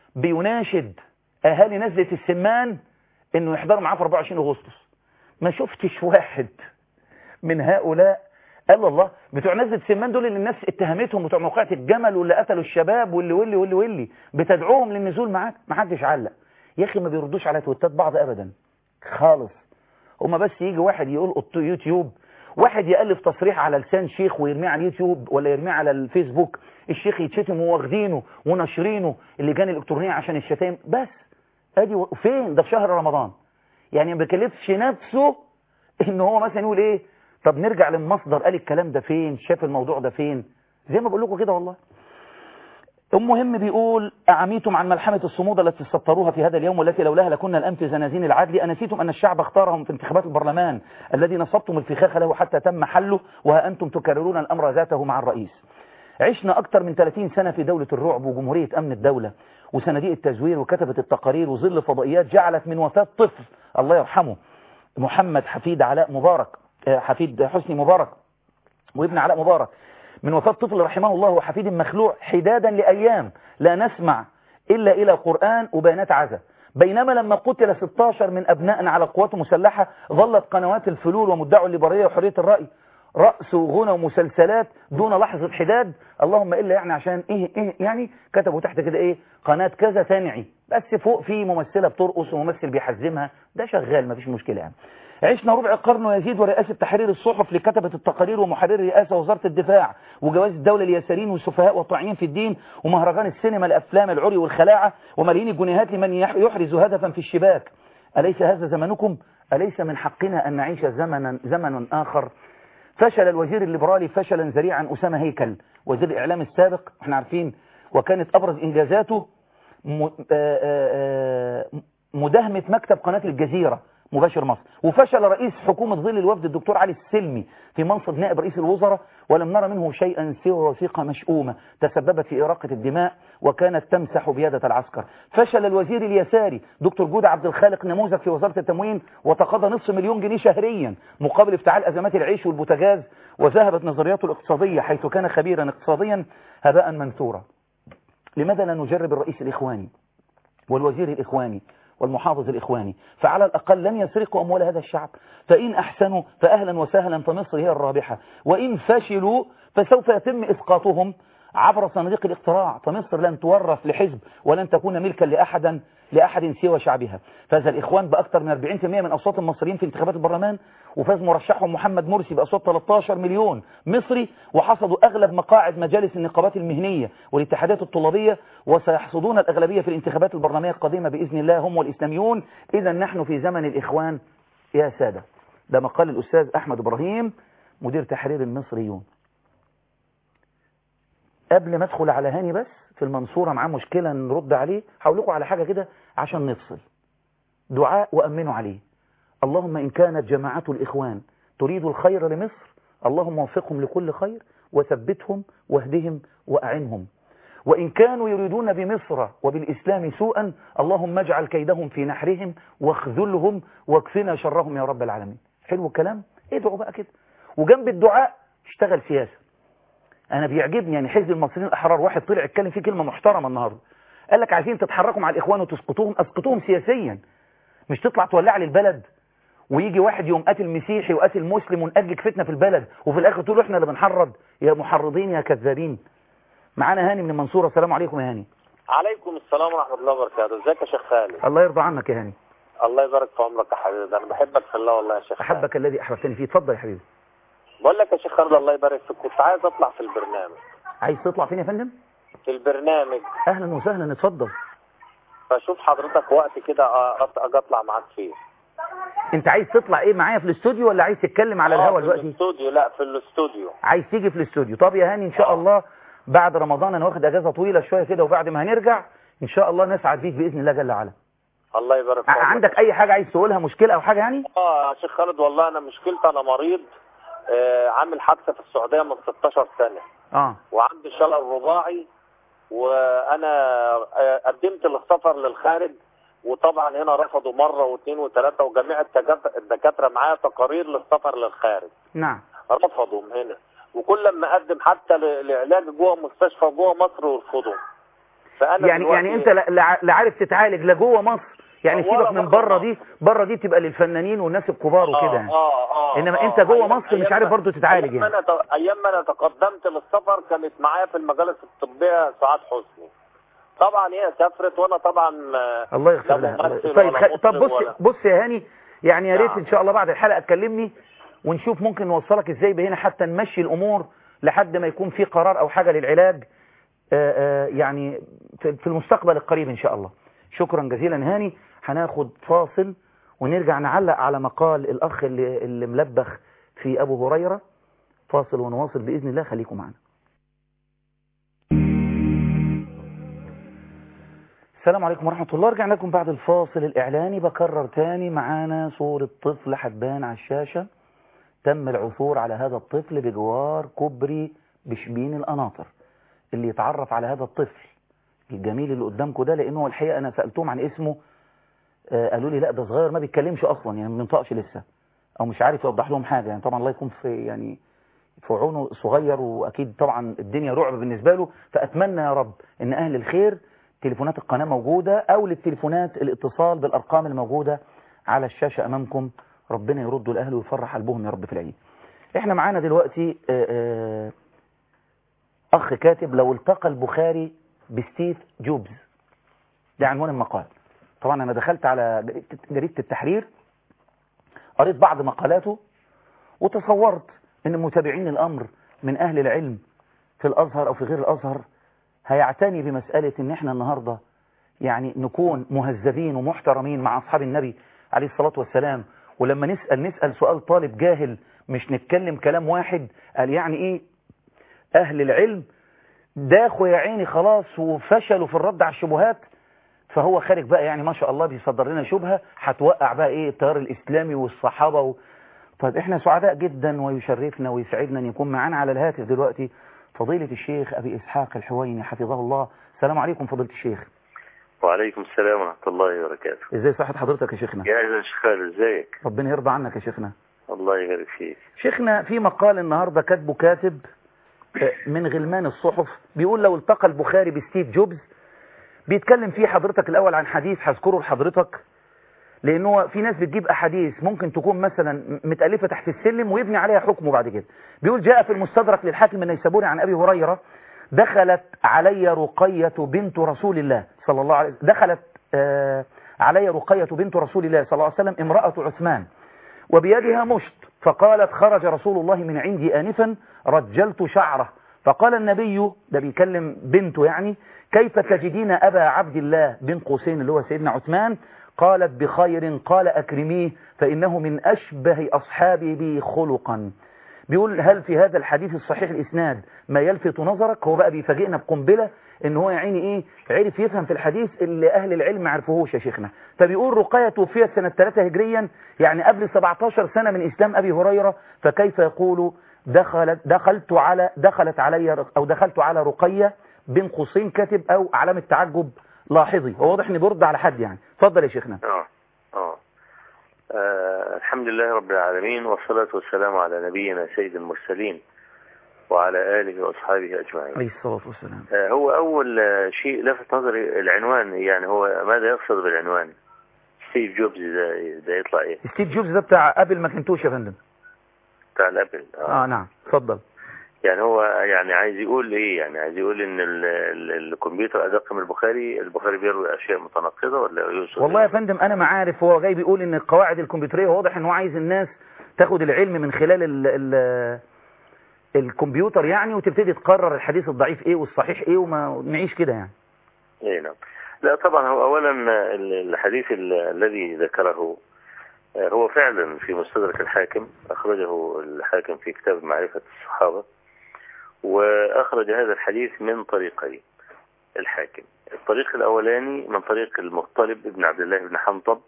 بيناشد أهالي نزلة السمان انه يحضروا معاه في 24 اغسطس ما شفتش واحد من هؤلاء قال الله بتوع نزلة سمان دول اللي الناس اتهمتهم بتوع موقعة الجمل واللي قتلوا الشباب واللي واللي واللي واللي بتدعوهم للنزول معاك ما حدش علق يا اخي ما بيردوش على تويتات بعض ابدا خالص هما بس يجي واحد يقول يوتيوب واحد يألف تصريح على لسان شيخ ويرميه على اليوتيوب ولا يرميه على الفيسبوك الشيخ يتشتم وواخدينه وناشرينه اللجان الالكترونيه عشان الشتايم بس ادي و... فين ده في شهر رمضان يعني ما بيكلفش نفسه ان هو مثلا يقول ايه طب نرجع للمصدر قال الكلام ده فين شاف الموضوع ده فين زي ما بقول لكم كده والله المهم بيقول أعميتم عن ملحمة الصمود التي سطروها في هذا اليوم والتي لولاها لكنا الآن في زنازين العدل أنسيتم أن الشعب اختارهم في انتخابات البرلمان الذي نصبتم الفخاخ له حتى تم حله وها أنتم تكررون الأمر ذاته مع الرئيس عشنا أكثر من 30 سنة في دولة الرعب وجمهورية أمن الدولة وصناديق التزوير وكتبة التقارير وظل فضائيات جعلت من وفاة طفل الله يرحمه محمد حفيد علاء مبارك حفيد حسني مبارك وابن علاء مبارك من وفاة طفل رحمه الله وحفيد مخلوع حدادا لأيام لا نسمع إلا إلى قرآن وبيانات عزة بينما لما قتل 16 من أبنائنا على القوات المسلحة ظلت قنوات الفلول ومدعوا الليبرالية وحرية الرأي رأس وغنى ومسلسلات دون لحظة حداد اللهم إلا يعني عشان إيه, إيه يعني كتبوا تحت كده إيه قناة كذا ثانعي بس فوق في ممثلة بترقص وممثل بيحزمها ده شغال مفيش مشكلة يعني عشنا ربع قرن ويزيد ورئاسة تحرير الصحف لكتبة التقارير ومحرر رئاسة وزارة الدفاع وجواز الدولة اليسارين والسفهاء والطاعين في الدين ومهرجان السينما لأفلام العري والخلاعة وملايين الجنيهات لمن يحرز هدفا في الشباك أليس هذا زمنكم؟ أليس من حقنا أن نعيش زمنا زمن آخر؟ فشل الوزير الليبرالي فشلا ذريعا أسامة هيكل وزير الإعلام السابق احنا عارفين وكانت أبرز إنجازاته مداهمة مكتب قناة الجزيرة مباشر مصر وفشل رئيس حكومة ظل الوفد الدكتور علي السلمي في منصب نائب رئيس الوزراء ولم نرى منه شيئا سوى وثيقة مشؤومة تسببت في إراقة الدماء وكانت تمسح بيادة العسكر فشل الوزير اليساري دكتور جودة عبد الخالق نموذج في وزارة التموين وتقاضى نصف مليون جنيه شهريا مقابل افتعال أزمات العيش والبوتاجاز وذهبت نظرياته الاقتصادية حيث كان خبيرا اقتصاديا هباء منثورا لماذا لا نجرب الرئيس الإخواني والوزير الإخواني والمحافظ الإخواني فعلى الأقل لن يسرقوا أموال هذا الشعب فإن أحسنوا فأهلا وسهلا فمصر هي الرابحة وإن فشلوا فسوف يتم إسقاطهم عبر صناديق الاقتراع فمصر لن تورث لحزب ولن تكون ملكا لأحدا لأحد سوى شعبها فاز الإخوان بأكثر من 40% من أصوات المصريين في انتخابات البرلمان وفاز مرشحهم محمد مرسي بأصوات 13 مليون مصري وحصدوا أغلب مقاعد مجالس النقابات المهنية والاتحادات الطلابية وسيحصدون الأغلبية في الانتخابات البرلمانية القادمة بإذن الله هم والإسلاميون إذا نحن في زمن الإخوان يا سادة ده مقال الأستاذ أحمد إبراهيم مدير تحرير المصريون قبل ما ادخل على هاني بس في المنصورة معاه مشكلة نرد عليه هقول لكم على حاجة كده عشان نفصل دعاء وأمنوا عليه اللهم إن كانت جماعة الإخوان تريد الخير لمصر اللهم وفقهم لكل خير وثبتهم واهدهم وأعنهم وإن كانوا يريدون بمصر وبالإسلام سوءا اللهم اجعل كيدهم في نحرهم واخذلهم واكفنا شرهم يا رب العالمين حلو الكلام ادعوا بقى كده وجنب الدعاء اشتغل سياسة انا بيعجبني يعني حزب المصريين الاحرار واحد طلع اتكلم فيه كلمه محترمه النهارده قال لك عايزين تتحركوا مع الاخوان وتسقطوهم اسقطوهم سياسيا مش تطلع تولع لي البلد ويجي واحد يوم قاتل مسيحي وقاتل مسلم ونأجج فتنه في البلد وفي الاخر تقولوا احنا اللي بنحرض يا محرضين يا كذابين معانا هاني من المنصوره السلام عليكم يا هاني عليكم السلام ورحمه الله وبركاته ازيك يا شيخ خالد الله يرضى عنك يا هاني الله يبارك في عمرك يا حبيبي ده انا بحبك في الله والله يا شيخ خالد احبك الذي احببتني فيه اتفضل يا حبيبي بقول لك يا شيخ خالد الله يبارك فيك كنت عايز اطلع في البرنامج عايز تطلع فين يا فندم في البرنامج اهلا وسهلا اتفضل فاشوف حضرتك وقت كده أ- اجي اطلع معاك فيه انت عايز تطلع ايه معايا في الاستوديو ولا عايز تتكلم على الهوا آه، في دلوقتي الاستوديو لا في الاستوديو عايز تيجي في الاستوديو طب يا هاني ان شاء آه. الله بعد رمضان انا واخد اجازه طويله شويه كده وبعد ما هنرجع ان شاء الله نسعد بيك باذن الله جل وعلا الله يبارك في ع- عمرك. عندك اي حاجه عايز تقولها مشكله او حاجه يعني اه يا شيخ خالد والله انا مشكلتي انا مريض آه عامل حادثه في السعوديه من 16 سنه اه وعندي شلل رباعي وانا آه، قدمت للسفر للخارج وطبعا هنا رفضوا مره واثنين وثلاثه وجميع التجات- الدكاتره معايا تقارير للسفر للخارج نعم رفضوا من هنا وكل لما اقدم حتى ل- لعلاج جوه مستشفى جوه مصر يرفضوا فانا يعني يعني انت لا- لا لا عارف تتعالج لا جوه مصر يعني ولا سيبك من بره بره مصر. دي بره دي تبقى للفنانين والناس الكبار وكده يعني اه اه إنما آه. أنت جوه أيام- مصر مش أيام عارف ما- برضو تتعالج أيام ما يعني. أنا ت- ايام ما انا تقدمت للسفر كانت معايا في المجالس الطبيه سعاد حسني طبعا هي سافرت وانا طبعا آه، الله يغفر لا لها ممثل طيب ولا خ... طب مطرب بص ولا- بص يا هاني يعني يا ريت نعم. ان شاء الله بعد الحلقه تكلمني ونشوف ممكن نوصلك ازاي بهنا حتى نمشي الامور لحد ما يكون في قرار او حاجة للعلاج آه، آه، يعني في في المستقبل القريب ان شاء الله شكرا جزيلا هاني هناخد فاصل ونرجع نعلق على مقال الاخ اللي, اللي ملبخ في ابو هريرة فاصل ونواصل باذن الله خليكم معنا السلام عليكم ورحمة الله رجعنا لكم بعد الفاصل الإعلاني بكرر تاني معانا صورة طفل هتبان على الشاشة تم العثور على هذا الطفل بجوار كوبري بشبين القناطر اللي يتعرف على هذا الطفل الجميل اللي قدامكم ده لأنه الحقيقة أنا سألتهم عن اسمه آه، قالوا لي لا ده صغير ما بيتكلمش أصلا يعني ما بينطقش لسه أو مش عارف يوضح لهم حاجة يعني طبعا الله يكون في يعني في عونه صغير وأكيد طبعا الدنيا رعب بالنسبة له فأتمنى يا رب إن أهل الخير تليفونات القناة موجودة أو للتليفونات الاتصال بالأرقام الموجودة على الشاشة أمامكم ربنا يردوا الأهل ويفرح قلبهم يا رب في العيد احنا معانا دلوقتي آه، آه، أخ كاتب لو التقى البخاري بستيف جوبز ده عنوان المقال طبعا أنا دخلت على جريدة- جريدة التحرير قريت بعض مقالاته وتصورت أن متابعين الأمر من أهل العلم في الأزهر أو في غير الأزهر هيعتني بمسألة ان احنا النهاردة يعني نكون مهذبين ومحترمين مع اصحاب النبي عليه الصلاة والسلام ولما نسأل نسأل سؤال طالب جاهل مش نتكلم كلام واحد قال يعني ايه اهل العلم داخوا يا عيني خلاص وفشلوا في الرد على الشبهات فهو خارج بقى يعني ما شاء الله بيصدر لنا شبهة هتوقع بقى ايه التيار الاسلامي والصحابة و... طيب احنا سعداء جدا ويشرفنا ويسعدنا ان يكون معانا على الهاتف دلوقتي فضيلة الشيخ أبي إسحاق الحويني حفظه الله السلام عليكم فضيلة الشيخ وعليكم السلام ورحمة الله وبركاته ازاي صحة حضرتك يا شيخنا يا أهلا شيخ خالد ازيك ربنا يرضى عنك يا شيخنا الله يبارك فيك شيخنا في مقال النهاردة كاتبه كاتب آه، من غلمان الصحف بيقول لو التقى البخاري بستيف جوبز بيتكلم فيه حضرتك الأول عن حديث هذكره لحضرتك لأنه في ناس بتجيب أحاديث ممكن تكون مثلا متألفة تحت السلم ويبني عليها حكمه بعد كده بيقول جاء في المستدرك للحاكم النيسابوري عن أبي هريرة دخلت علي رقية بنت رسول الله صلى الله عليه وسلم دخلت آه علي رقية بنت رسول الله صلى الله عليه وسلم امرأة عثمان وبيدها مشط فقالت خرج رسول الله من عندي آنفا رجلت شعره فقال النبي ده بيكلم بنته يعني كيف تجدين أبا عبد الله بن قوسين اللي هو سيدنا عثمان قالت بخير قال أكرميه فإنه من أشبه أصحابي بي خلقا بيقول هل في هذا الحديث الصحيح الإسناد ما يلفت نظرك هو بقى بيفاجئنا بقنبلة ان هو يا عيني ايه عرف يفهم في الحديث اللي اهل العلم ما عرفوهوش يا شيخنا فبيقول رقية توفيت سنة 3 هجريا يعني قبل 17 سنة من اسلام ابي هريرة فكيف يقول دخلت دخلت على دخلت علي او دخلت على رقية بين قوسين كاتب او علامة تعجب لاحظي هو واضح ان بيرد على حد يعني اتفضل يا شيخنا آه. آه. آه الحمد لله رب العالمين والصلاة والسلام على نبينا سيد المرسلين وعلى آله وأصحابه أجمعين عليه الصلاة والسلام آه هو أول آه، شيء لفت نظري العنوان يعني هو ماذا يقصد بالعنوان ستيف جوبز ده, ده يطلع إيه ستيف جوبز ده بتاع ابل ماكنتوش يا فندم بتاع الأبل اه نعم اتفضل يعني هو يعني عايز يقول ايه يعني عايز يقول ان ال ال الكمبيوتر ادق من البخاري البخاري بيروي اشياء متناقضه ولا يقصد والله يا إيه؟ فندم انا ما عارف هو جاي بيقول ان القواعد الكمبيوتريه واضح ان هو عايز الناس تاخد العلم من خلال ال ال الكمبيوتر يعني وتبتدي تقرر الحديث الضعيف ايه والصحيح ايه وما نعيش كده يعني ايه نعم لا طبعا هو اولا ال- الحديث ال- الذي ذكره آه، هو فعلا في مستدرك الحاكم اخرجه الحاكم في كتاب معرفه الصحابه واخرج هذا الحديث من طريقين الحاكم الطريق الاولاني من طريق المطلب بن عبد الله بن حنطب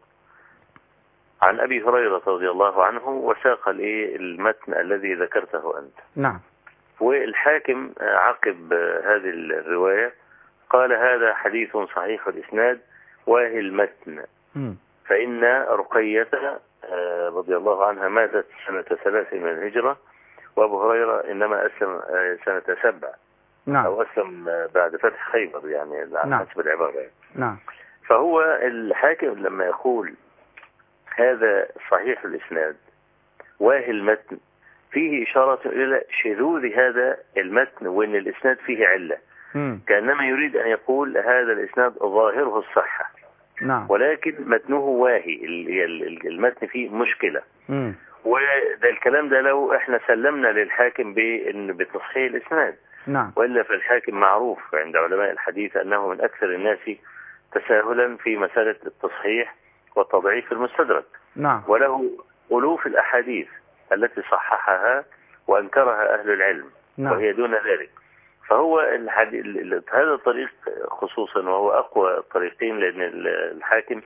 عن ابي هريره رضي الله عنه وساق الايه المتن الذي ذكرته انت نعم والحاكم آه، عقب آه، هذه الروايه قال هذا حديث صحيح الاسناد واهي المتن مم. فإن رقية آه، رضي الله عنها ماتت سنة ثلاث من الهجرة وأبو هريرة إنما أسلم آه، سنة سبع نعم أو أسلم آه، بعد فتح خيبر يعني على نعم. حسب العبارة يعني. نعم فهو الحاكم لما يقول هذا صحيح الإسناد واهي المتن فيه إشارة إلى شذوذ هذا المتن وأن الإسناد فيه علة مم. كأنما يريد أن يقول هذا الإسناد ظاهره الصحة نعم ولكن متنه واهي ال- ال- ال- المتن فيه مشكلة مم. وده الكلام ده لو احنا سلمنا للحاكم بان بتصحيح الاسناد نعم والا فالحاكم معروف عند علماء الحديث انه من اكثر الناس تساهلا في مساله التصحيح والتضعيف في المستدرك نعم وله الوف الاحاديث التي صححها وانكرها اهل العلم نعم وهي دون ذلك فهو الحديث هذا الطريق خصوصا وهو اقوى الطريقين لان ال- الحاكم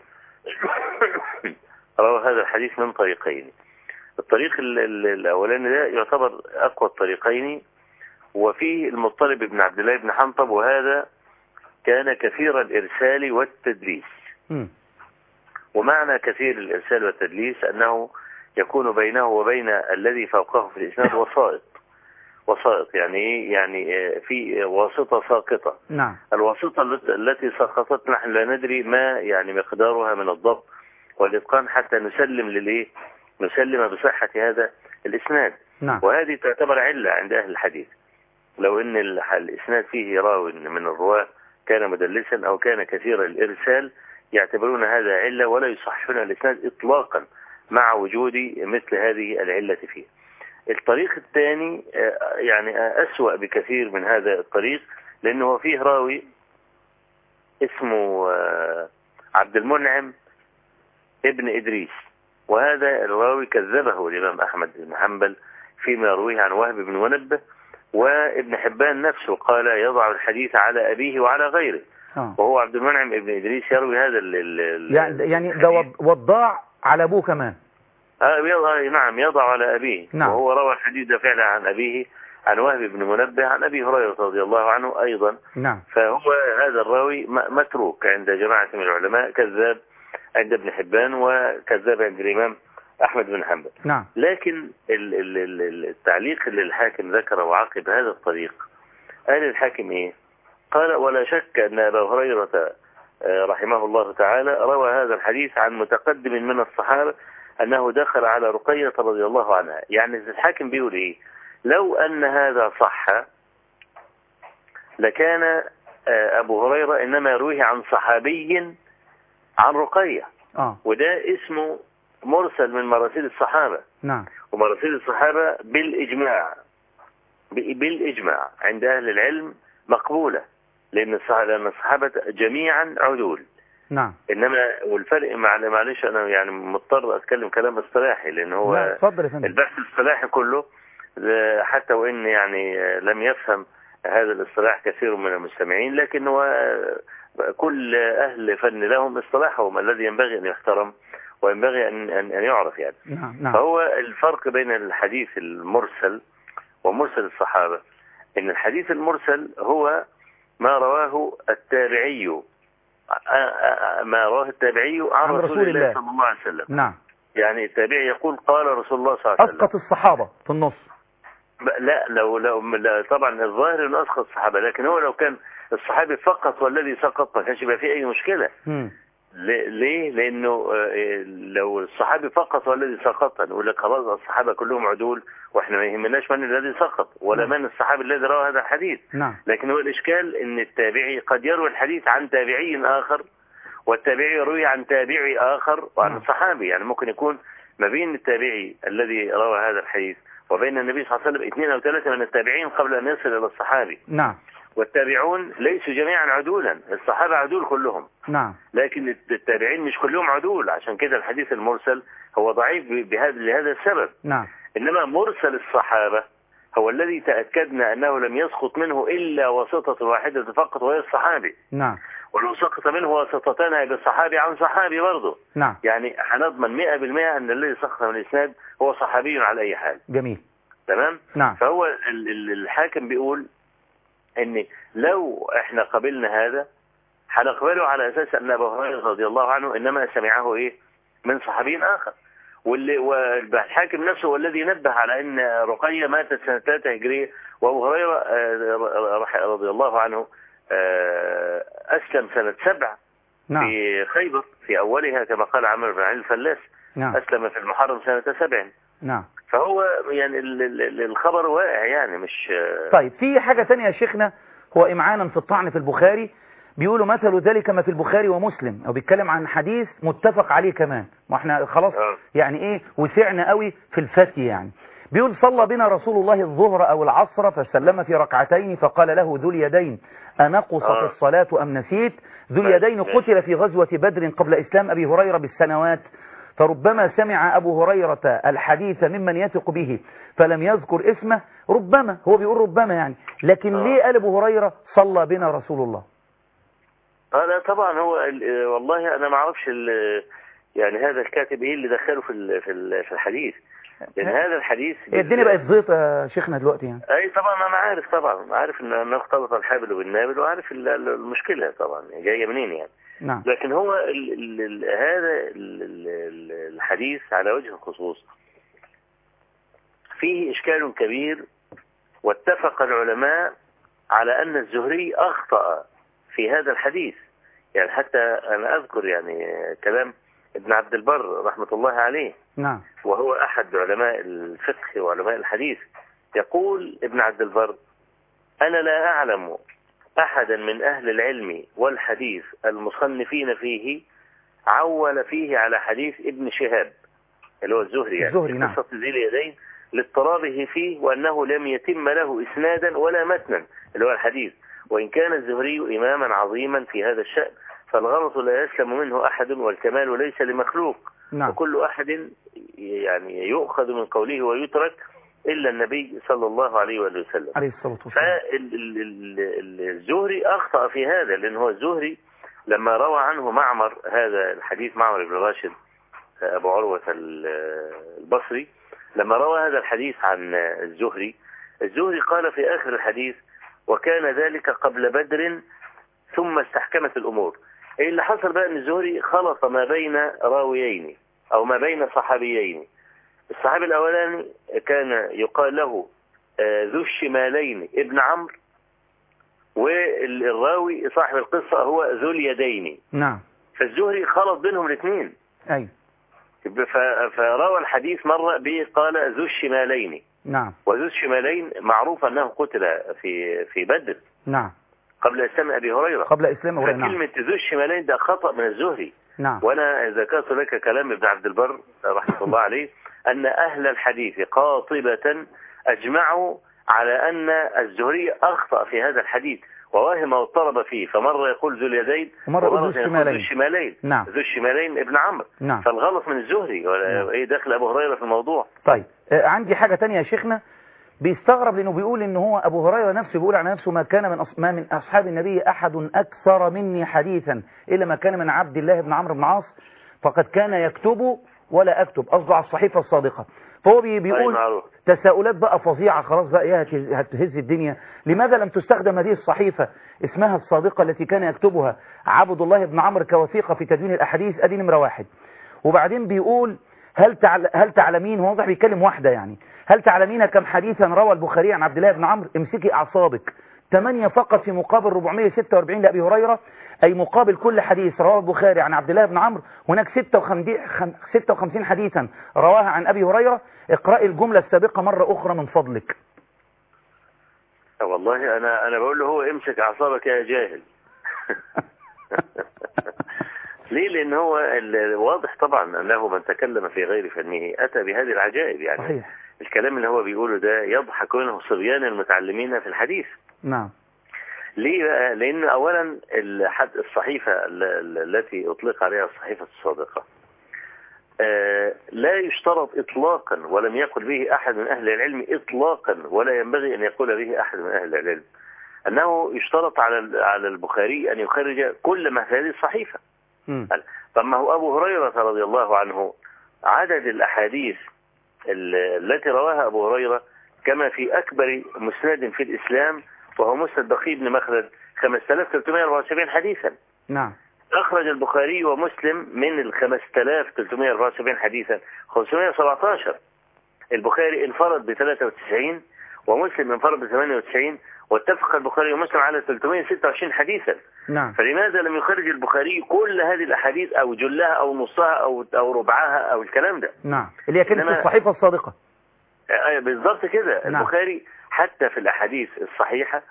روى هذا الحديث من طريقين الطريق ال- ال- الاولاني ده يعتبر اقوى الطريقين وفيه المضطرب بن عبد الله بن حنطب وهذا كان كثير الارسال والتدليس مم. ومعنى كثير الارسال والتدليس انه يكون بينه وبين الذي فوقه في الاسناد وسائط وسائط يعني ايه يعني آه، في واسطه ساقطه نعم الواسطه الت- التي سقطت نحن لا ندري ما يعني مقدارها من الضبط والاتقان حتى نسلم للايه نسلم بصحه هذا الاسناد نعم وهذه تعتبر علة عند أهل الحديث لو أن الح- الإسناد فيه راو من الرواة كان مدلسا أو كان كثير الإرسال يعتبرون هذا علة ولا يصححون الإسناد إطلاقا مع وجود مثل هذه العلة فيه الطريق الثاني آه، يعني آه، أسوأ بكثير من هذا الطريق لأنه فيه راوي اسمه آه، عبد المنعم ابن إدريس وهذا الراوي كذبه الإمام أحمد بن حنبل فيما يرويه عن وهب بن منبه وابن حبان نفسه قال يضع الحديث على أبيه وعلى غيره آه. وهو عبد المنعم ابن إدريس يروي هذا ال ال ال- يعني يعني ده وض- وضاع على ابوه كمان آه يضع نعم يضع على أبيه نعم. وهو روى الحديث ده فعلا عن أبيه عن وهب بن منبه عن أبي هريرة رضي الله عنه أيضا نعم فهو هذا الراوي م- متروك عند جماعة من العلماء كذاب عند ابن حبان وكذاب عند الإمام أحمد بن حنبل نعم لكن ال- ال- ال- ال- التعليق اللي الحاكم ذكره وعقب هذا الطريق قال الحاكم ايه قال ولا شك ان ابا هريرة آه، رحمه الله تعالى روى هذا الحديث عن متقدم من الصحابة انه دخل على رقية رضي الله عنها يعني الحاكم بيقول ايه لو ان هذا صح لكان آه، ابو هريرة انما يرويه عن صحابي عن رقية اه وده اسمه مرسل من مراسيل الصحابة نعم ومراسيل الصحابة بالإجماع ب- بالإجماع عند أهل العلم مقبولة لأن الصحابة, لأن الصحابة جميعا عدول نعم إنما والفرق مع معلش أنا يعني مضطر أتكلم كلام اصطلاحي لأن لا هو اتفضل يا فندم البحث الاصطلاحي كله آه، حتى وإن يعني آه، لم يفهم هذا الاصطلاح كثير من المستمعين لكن هو آه، كل أهل فن لهم اصطلاحهم الذي ينبغي أن يحترم وينبغي أن أن أن يعرف يعني نعم نعم فهو الفرق بين الحديث المرسل ومرسل الصحابة ان الحديث المرسل هو ما رواه التابعي آ- آ- آ- ما رواه التابعي عن, عن رسول الله. صلى الله عليه وسلم نعم يعني التابعي يقول قال رسول الله صلى الله عليه وسلم اسقط الصحابة في النص ب- لا لو لو لا طبعا الظاهر انه اسقط الصحابه لكن هو لو كان الصحابي فقط هو الذي سقط ما كانش يبقى فيه اي مشكله مم. ليه؟ ليه؟ لانه آه، لو الصحابي فقط هو الذي سقط نقول لك خلاص الصحابه كلهم عدول واحنا ما يهمناش من الذي سقط ولا نعم. من الصحابي الذي روى هذا الحديث نعم لكن هو الاشكال ان التابعي قد يروي الحديث عن تابعي اخر والتابعي يروي عن تابعي اخر وعن نعم. الصحابي يعني ممكن يكون ما بين التابعي الذي روى هذا الحديث وبين النبي صلى الله عليه وسلم اثنين او ثلاثه من التابعين قبل ان يصل الى الصحابي نعم والتابعون ليسوا جميعا عدولا الصحابه عدول كلهم نعم لكن التابعين مش كلهم عدول عشان كده الحديث المرسل هو ضعيف بهذا لهذا السبب نعم انما مرسل الصحابه هو الذي تاكدنا انه لم يسقط منه الا واسطه واحده فقط وهي الصحابي نعم ولو سقط منه واسطتان هيبقى الصحابي عن صحابي برضه نعم يعني هنضمن 100% ان الذي سقط من الاسناد هو صحابي على اي حال جميل تمام نعم فهو ال- ال- الحاكم بيقول ان لو احنا قبلنا هذا هنقبله على اساس ان ابو هريره رضي الله عنه انما سمعه ايه من صحابي اخر واللي والحاكم نفسه هو الذي نبه على ان رقيه ماتت سنه 3 هجريه وابو هريره آه، رح- رضي الله عنه آه، اسلم سنه 7 نعم في خيبر في اولها كما قال عمرو بن علي الفلاس نعم اسلم في المحرم سنه 7 نعم فهو يعني ال- ال- الخبر واقع يعني مش طيب في حاجة تانية يا شيخنا هو إمعانا في الطعن في البخاري بيقولوا مثل ذلك ما في البخاري ومسلم او بيتكلم عن حديث متفق عليه كمان ما احنا خلاص آه. يعني ايه وسعنا قوي في الفتي يعني بيقول صلى بنا رسول الله الظهر او العصر فسلم في ركعتين فقال له ذو اليدين أنقصت آه. الصلاة أم نسيت ذو ماشي، اليدين ماشي. قتل في غزوة بدر قبل إسلام أبي هريرة بالسنوات فربما سمع أبو هريرة الحديث ممن يثق به فلم يذكر اسمه ربما هو بيقول ربما يعني لكن آه. ليه قال أبو هريرة صلى بنا رسول الله اه لا طبعا هو ال- والله انا ما اعرفش ال- يعني هذا الكاتب ايه اللي دخله في ال- في ال- في الحديث لان هذا الحديث هي الدنيا بقت زيط يا شيخنا دلوقتي يعني اي طبعا انا عارف طبعا عارف ان انه اختلط الحابل بالنابل وعارف ال- ال- المشكله طبعا جايه منين يعني نعم لكن هو ال ال ال هذا ال ال ال الحديث على وجه الخصوص فيه إشكال كبير واتفق العلماء على أن الزهري أخطأ في هذا الحديث يعني حتى أنا أذكر يعني كلام ابن عبد البر رحمة الله عليه نعم وهو أحد علماء الفقه وعلماء الحديث يقول ابن عبد البر أنا لا أعلم أحدا من أهل العلم والحديث المصنفين فيه عول فيه على حديث ابن شهاب اللي هو الزهري يعني الزهري، نعم. قصة ذي اليدين لاضطرابه فيه وأنه لم يتم له إسنادا ولا متنا اللي هو الحديث وإن كان الزهري إماما عظيما في هذا الشأن فالغلط لا يسلم منه أحد والكمال ليس لمخلوق نعم وكل أحد يعني يؤخذ من قوله ويترك إلا النبي صلى الله عليه وآله وسلم عليه الصلاة والسلام فالزهري أخطأ في هذا لأن هو الزهري لما روى عنه معمر هذا الحديث معمر بن راشد أبو عروة البصري لما روى هذا الحديث عن الزهري الزهري قال في آخر الحديث وكان ذلك قبل بدر ثم استحكمت الأمور إيه اللي حصل بقى أن الزهري خلط ما بين راويين أو ما بين صحابيين الصحابي الأولاني كان يقال له آه، ذو الشمالين ابن عمرو والراوي صاحب القصة هو ذو اليدين نعم فالزهري خلط بينهم الاثنين أي ف- فروى الحديث مرة به قال ذو الشمالين نعم وذو الشمالين معروف أنه قتل في في بدر نعم قبل إسلام أبي هريرة قبل إسلام أولا نعم فكلمة ذو الشمالين ده خطأ من الزهري نعم وأنا ذكرت لك كلام ابن عبد البر رحمة الله عليه أن أهل الحديث قاطبة أجمعوا على أن الزهري أخطأ في هذا الحديث ووهم واضطرب فيه فمرة يقول ذو اليدين ومرة يقول ذو يقول الشمالين. ذو الشمالين نعم. ذو الشمالين ابن عمرو نعم فالغلط من الزهري ولا نعم. ايه دخل ابو هريره في الموضوع طيب آه، عندي حاجة تانية يا شيخنا بيستغرب لأنه بيقول إن هو أبو هريرة نفسه بيقول عن نفسه ما كان من أص... ما من أصحاب النبي أحد أكثر مني حديثا إلا ما كان من عبد الله بن عمرو بن عاص فقد كان يكتب ولا أكتب قصده على الصحيفة الصادقة فهو بي... أي بيقول معروف تساؤلات بقى فظيعة خلاص بقى ايه هتهز- هتهز الدنيا لماذا لم تستخدم هذه الصحيفة اسمها الصادقة التي كان يكتبها عبد الله بن عمرو كوثيقة في تدوين الأحاديث أدي نمرة واحد وبعدين بيقول هل تعل... هل تعلمين هو واضح بيتكلم واحدة يعني هل تعلمين كم حديثا روى البخاري عن عبد الله بن عمرو امسكي أعصابك ثمانية فقط في مقابل 446 لأبي هريرة أي مقابل كل حديث رواه البخاري عن عبد الله بن عمرو هناك 56 خم- 56 حديثا رواها عن أبي هريرة اقرأي الجملة السابقة مرة أخرى من فضلك والله انا انا بقول له هو امسك اعصابك يا جاهل ليه لان هو ال- واضح طبعا انه من تكلم في غير فنه اتى بهذه العجائب يعني صحيح الكلام اللي هو بيقوله ده يضحك منه صبيان المتعلمين في الحديث نعم ليه بقى لان اولا الحد الصحيفه ال- ال- التي اطلق عليها الصحيفه الصادقه آه، لا يشترط اطلاقا ولم يقل به احد من اهل العلم اطلاقا ولا ينبغي ان يقول به احد من اهل العلم انه يشترط على ال- على البخاري ان يخرج كل ما في هذه الصحيفه مم. طب ما هو ابو هريره رضي الله عنه عدد الاحاديث ال- التي رواها ابو هريره كما في اكبر مسند في الاسلام وهو مسند بقي بن مخلد 5374 حديثا نعم أخرج البخاري ومسلم من ال 5374 حديثا 517 البخاري انفرد ب 93 ومسلم انفرد ب 98 واتفق البخاري ومسلم على 326 حديثا نعم فلماذا لم يخرج البخاري كل هذه الأحاديث أو جلها أو نصها أو أو ربعها أو الكلام ده نعم اللي هي كانت إنما- الصحيفة الصادقة آه، بالظبط كده نعم. البخاري حتى في الأحاديث الصحيحة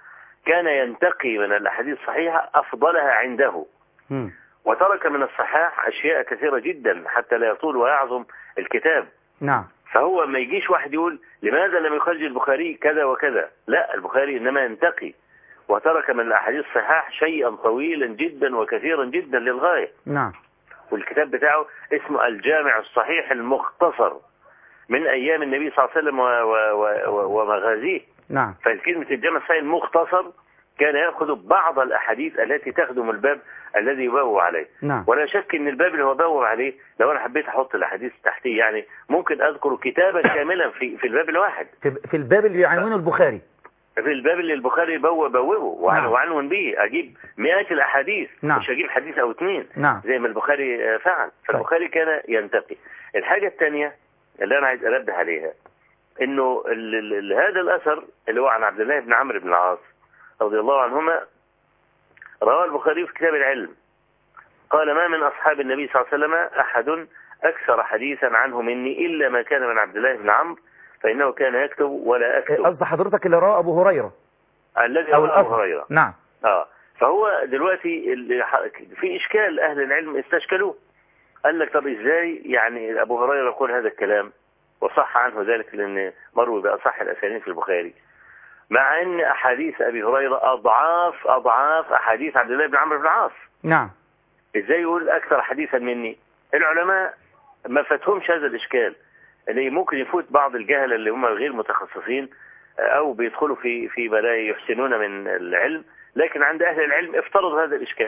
كان ينتقي من الأحاديث الصحيحة أفضلها عنده مم. وترك من الصحاح أشياء كثيرة جدا حتى لا يطول ويعظم الكتاب نعم فهو ما يجيش واحد يقول لماذا لم يخرج البخاري كذا وكذا لا البخاري إنما ينتقي وترك من الأحاديث الصحاح شيئا طويلا جدا وكثيرا جدا للغاية نعم والكتاب بتاعه اسمه الجامع الصحيح المختصر من أيام النبي صلى الله عليه وسلم و- و- و- ومغازيه نعم فكلمة الجامع الصحيح المختصر كان يأخذ بعض الأحاديث التي تخدم الباب الذي يبوب عليه نعم ولا شك ان الباب اللي هو بوب عليه لو انا حبيت احط الاحاديث تحتيه يعني ممكن اذكر كتابا كاملا في في الباب الواحد في, في الباب اللي يعنونه البخاري في الباب اللي البخاري بوب بوبه وعن نعم. وعنون به اجيب مئات الاحاديث نعم. مش اجيب حديث او اثنين نعم زي ما البخاري آه، فعل فالبخاري كان ينتقي الحاجة الثانية اللي أنا عايز أنبه عليها إنه ال ال ال هذا الأثر اللي هو عن عبد الله بن عمرو بن العاص رضي الله عنهما رواه البخاري في كتاب العلم قال ما من أصحاب النبي صلى الله عليه وسلم أحد أكثر حديثا عنه مني إلا ما كان من عبد الله بن عمرو فإنه كان يكتب ولا أكتب قصد حضرتك اللي رواه أبو هريرة الذي أو رواه أبو الأثر هريرة نعم اه فهو دلوقتي اللي ح- في اشكال اهل العلم استشكلوه قال لك طب ازاي يعني ابو هريره يقول هذا الكلام وصح عنه ذلك لان مروي باصح الاسانيد في البخاري مع ان احاديث ابي هريره اضعاف اضعاف احاديث عبد الله بن عمرو بن العاص نعم ازاي يقول اكثر حديثا مني العلماء ما فاتهمش هذا الاشكال اللي ممكن يفوت بعض الجهله اللي هم غير متخصصين او بيدخلوا في في ما لا يحسنون من العلم لكن عند اهل العلم افترض هذا الاشكال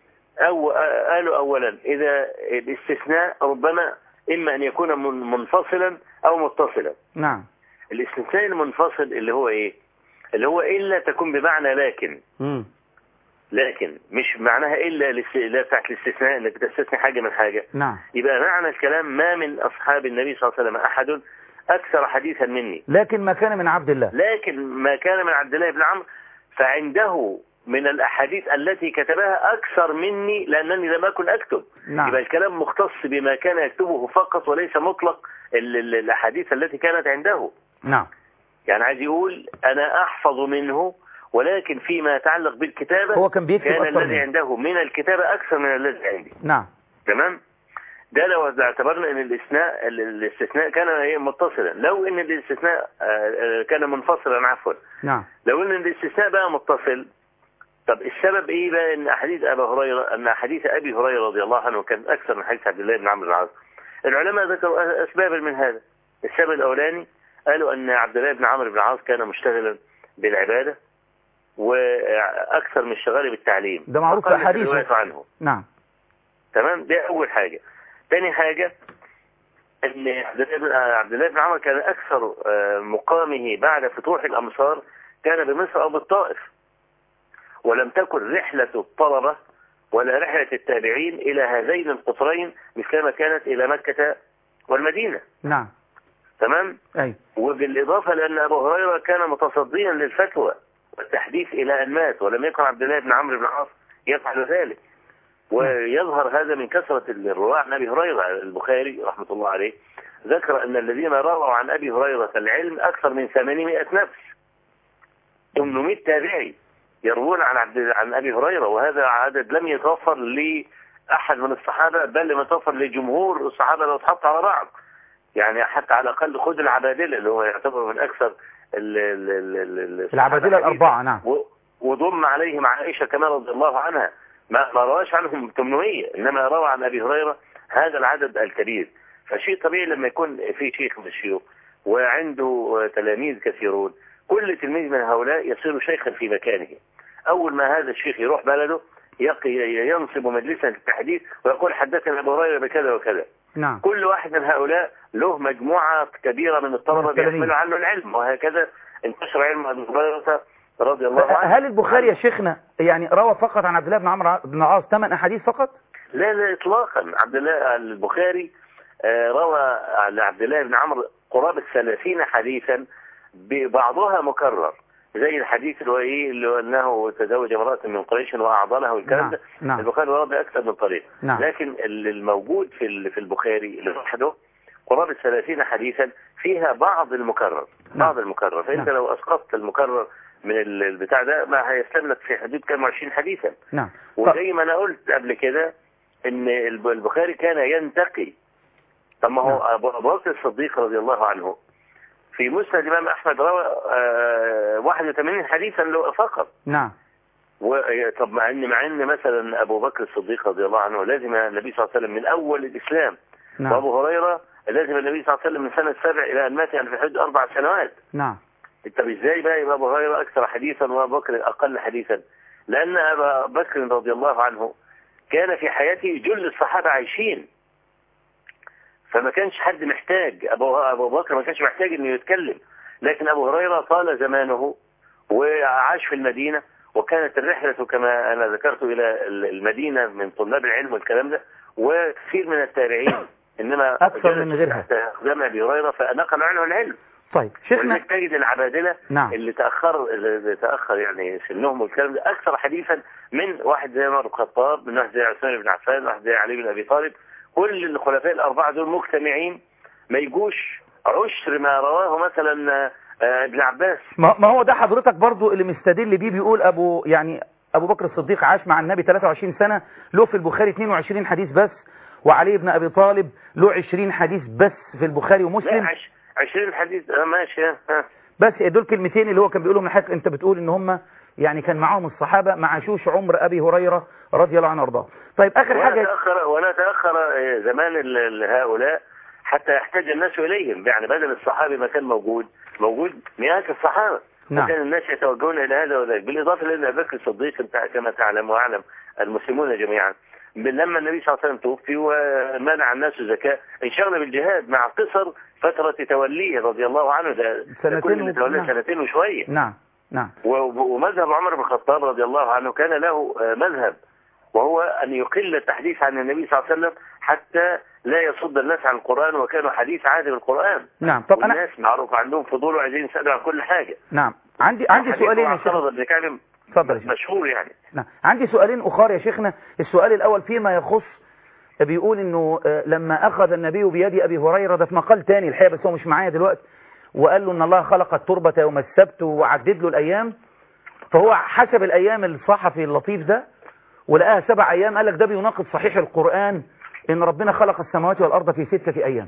او قالوا اولا اذا الاستثناء ربما اما ان يكون من- منفصلا او متصلا نعم الاستثناء المنفصل اللي هو ايه اللي هو الا تكون بمعنى لكن مم. لكن مش معناها الا الاست- لا بتاعت الاستثناء انك تستثني حاجه من حاجه نعم يبقى معنى الكلام ما من اصحاب النبي صلى الله عليه وسلم احد اكثر حديثا مني لكن ما كان من عبد الله لكن ما كان من عبد الله بن عمرو فعنده من الاحاديث التي كتبها اكثر مني لانني لم اكن اكتب نعم يبقى الكلام مختص بما كان يكتبه فقط وليس مطلق ال- ال- الاحاديث التي كانت عنده نعم يعني عايز يقول انا احفظ منه ولكن فيما يتعلق بالكتابه هو كان بيكتب كان أكثر الذي منه. عنده من الكتابه اكثر من الذي عندي نعم تمام ده لو اعتبرنا ان الاستثناء ال- الاستثناء كان إيه متصلا لو ان الاستثناء آه، آه، كان منفصلا عفوا نعم لو ان الاستثناء بقى متصل طب السبب ايه بقى ان احاديث ابي هريره ان احاديث ابي هريره رضي الله عنه كان اكثر من حديث عبد الله بن عمرو بن العاص العلماء ذكروا اسبابا من هذا السبب الاولاني قالوا ان عبد الله بن عمرو بن العاص كان مشتغلا بالعباده واكثر من اشتغاله بالتعليم ده معروف في وقلت أحاديثه. الرواية عنه نعم تمام دي اول حاجه تاني حاجه ان عبد الله بن- آه، عبد الله بن عمر كان اكثر آه، مقامه بعد فتوح الامصار كان بمصر او بالطائف ولم تكن رحله الطلبه ولا رحله التابعين الى هذين القطرين مثلما كانت الى مكه والمدينه نعم تمام أي وبالاضافه لان ابو هريره كان متصديا للفتوى والتحديث الى ان مات ولم يكن عبد الله بن عمرو بن العاص يفعل ذلك ويظهر هذا من كثرة الرواة عن أبي هريرة البخاري رحمة الله عليه ذكر أن الذين رووا عن أبي هريرة العلم أكثر من 800 نفس 800 تابعي يروون عن عبد عن أبي هريرة وهذا عدد لم يتوفر لأحد من الصحابة بل لم يتوفر لجمهور الصحابة لو اتحط على بعض يعني حتى على الأقل خذ العبادلة اللي هو يعتبر من أكثر ال ال ال ال الصحابة العبادلة حديثاً. الأربعة نعم و- وضم عليهم عائشة كمان رضي الله عنها ما ما رواش عنهم 800 إنما روى عن أبي هريرة هذا العدد الكبير فشيء طبيعي لما يكون في شيخ من الشيوخ وعنده تلاميذ كثيرون كل تلميذ من هؤلاء يصير شيخا في مكانه أول ما هذا الشيخ يروح بلده يقي ينصب مجلسا للتحديث ويقول حدثنا أبو هريرة بكذا وكذا نعم كل واحد من هؤلاء له مجموعة كبيرة من الطلبة من التلاميذ. بيحملوا عنه العلم وهكذا انتشر علم أبي هريرة رضي الله عنه هل البخاري يا شيخنا يعني روى فقط عن عبد الله بن عمرو بن العاص ثمان أحاديث فقط لا لا اطلاقا عبد الله البخاري آه، روى عن عبد الله بن عمرو قرابة 30 حديثا بعضها مكرر زي الحديث اللي هو ايه اللي هو انه تزوج امرأة من قريش واعضلها والكلام نعم ده نعم البخاري ورد باكثر من طريق نعم لكن ال- الموجود في ال- في البخاري لوحده قرابة 30 حديثا فيها بعض المكرر نعم. بعض المكرر فانت نعم. لو اسقطت المكرر من ال- البتاع ده ما هيستملك في حدود كام 20 حديثا نعم وزي ما انا قلت قبل كده ان الب- البخاري كان ينتقي طب ما هو نعم. ابو أبو بكر الصديق رضي الله عنه في مسند الامام احمد روى آه، 81 حديثا له فقط نعم و- طب مع ان مع ان مثلا ابو بكر الصديق رضي الله عنه لازم النبي صلى الله عليه وسلم من اول الاسلام نعم وابو هريره لازم النبي صلى الله عليه وسلم من سنه السابع الى ان مات يعني في حدود اربع سنوات نعم طب ازاي بقى يبقى ابو هريره اكثر حديثا وابو بكر اقل حديثا لان ابا بكر رضي الله عنه كان في حياته جل الصحابه عايشين فما كانش حد محتاج ابو ابو بكر ما كانش محتاج انه يتكلم لكن ابو هريره طال زمانه وعاش في المدينه وكانت الرحله كما انا ذكرت الى المدينه من طلاب العلم والكلام ده وكثير من التابعين انما أكثر من جلسوا غيرها. تحت اقدام ابي هريره فنقل عنه العلم طيب شيخنا ولذلك تجد العبادله نعم اللي تاخر اللي تاخر يعني سنهم والكلام ده اكثر حديثا من واحد زي عمر بن الخطاب من واحد زي عثمان بن عفان واحد زي علي بن ابي طالب كل الخلفاء الاربعه دول مجتمعين ما يجوش عشر ما رواه مثلا آه، ابن عباس ما ما هو ده حضرتك برضو اللي مستدل بيه بيقول ابو يعني ابو بكر الصديق عاش مع النبي 23 سنة له في البخاري 22 حديث بس وعلي بن ابي طالب له 20 حديث بس في البخاري لا ومسلم عش 20 حديث آه، ماشي ها، ها. بس دول كلمتين اللي هو كان بيقولهم لحضرتك انت بتقول ان هم يعني كان معاهم الصحابة ما عاشوش عمر ابي هريرة رضي الله عنه وارضاه طيب اخر ولا حاجة تاخر ولا تاخر آه، زمان ال- ال- هؤلاء حتى يحتاج الناس اليهم يعني بدل الصحابي ما كان موجود موجود مئات الصحابه نعم وكان الناس يتوجهون الى هذا وذاك بالاضافه لان ابي بكر الصديق انت كما تعلم واعلم المسلمون جميعا لما النبي صلى الله عليه وسلم توفي ومنع الناس الزكاه انشغل بالجهاد مع قصر فتره توليه رضي الله عنه ده ده سنتين كل اللي و- تولاه نعم. سنتين وشويه نعم نعم و- ومذهب عمر بن الخطاب رضي الله عنه كان له آه، مذهب وهو أن يقل التحديث عن النبي صلى الله عليه وسلم حتى لا يصد الناس عن القرآن وكانوا حديث عهد بالقرآن نعم طب انا والناس معروف عندهم فضول وعايزين يسألوا عن كل حاجة نعم عندي عندي حديث سؤالين يا شيخ معترض ابن كعب اتفضل يا شيخ مشهور يعني نعم عندي سؤالين أخر يا شيخنا السؤال الأول فيما يخص بيقول إنه آه، لما أخذ النبي بيد أبي هريرة ده في مقال تاني الحقيقة بس هو مش معايا دلوقتي وقال له إن الله خلق التربة يوم السبت وعدد له الأيام فهو حسب الأيام الصحفي اللطيف ده ولقاها سبع أيام قال لك ده بيناقض صحيح القرآن إن ربنا خلق السماوات والأرض في ستة أيام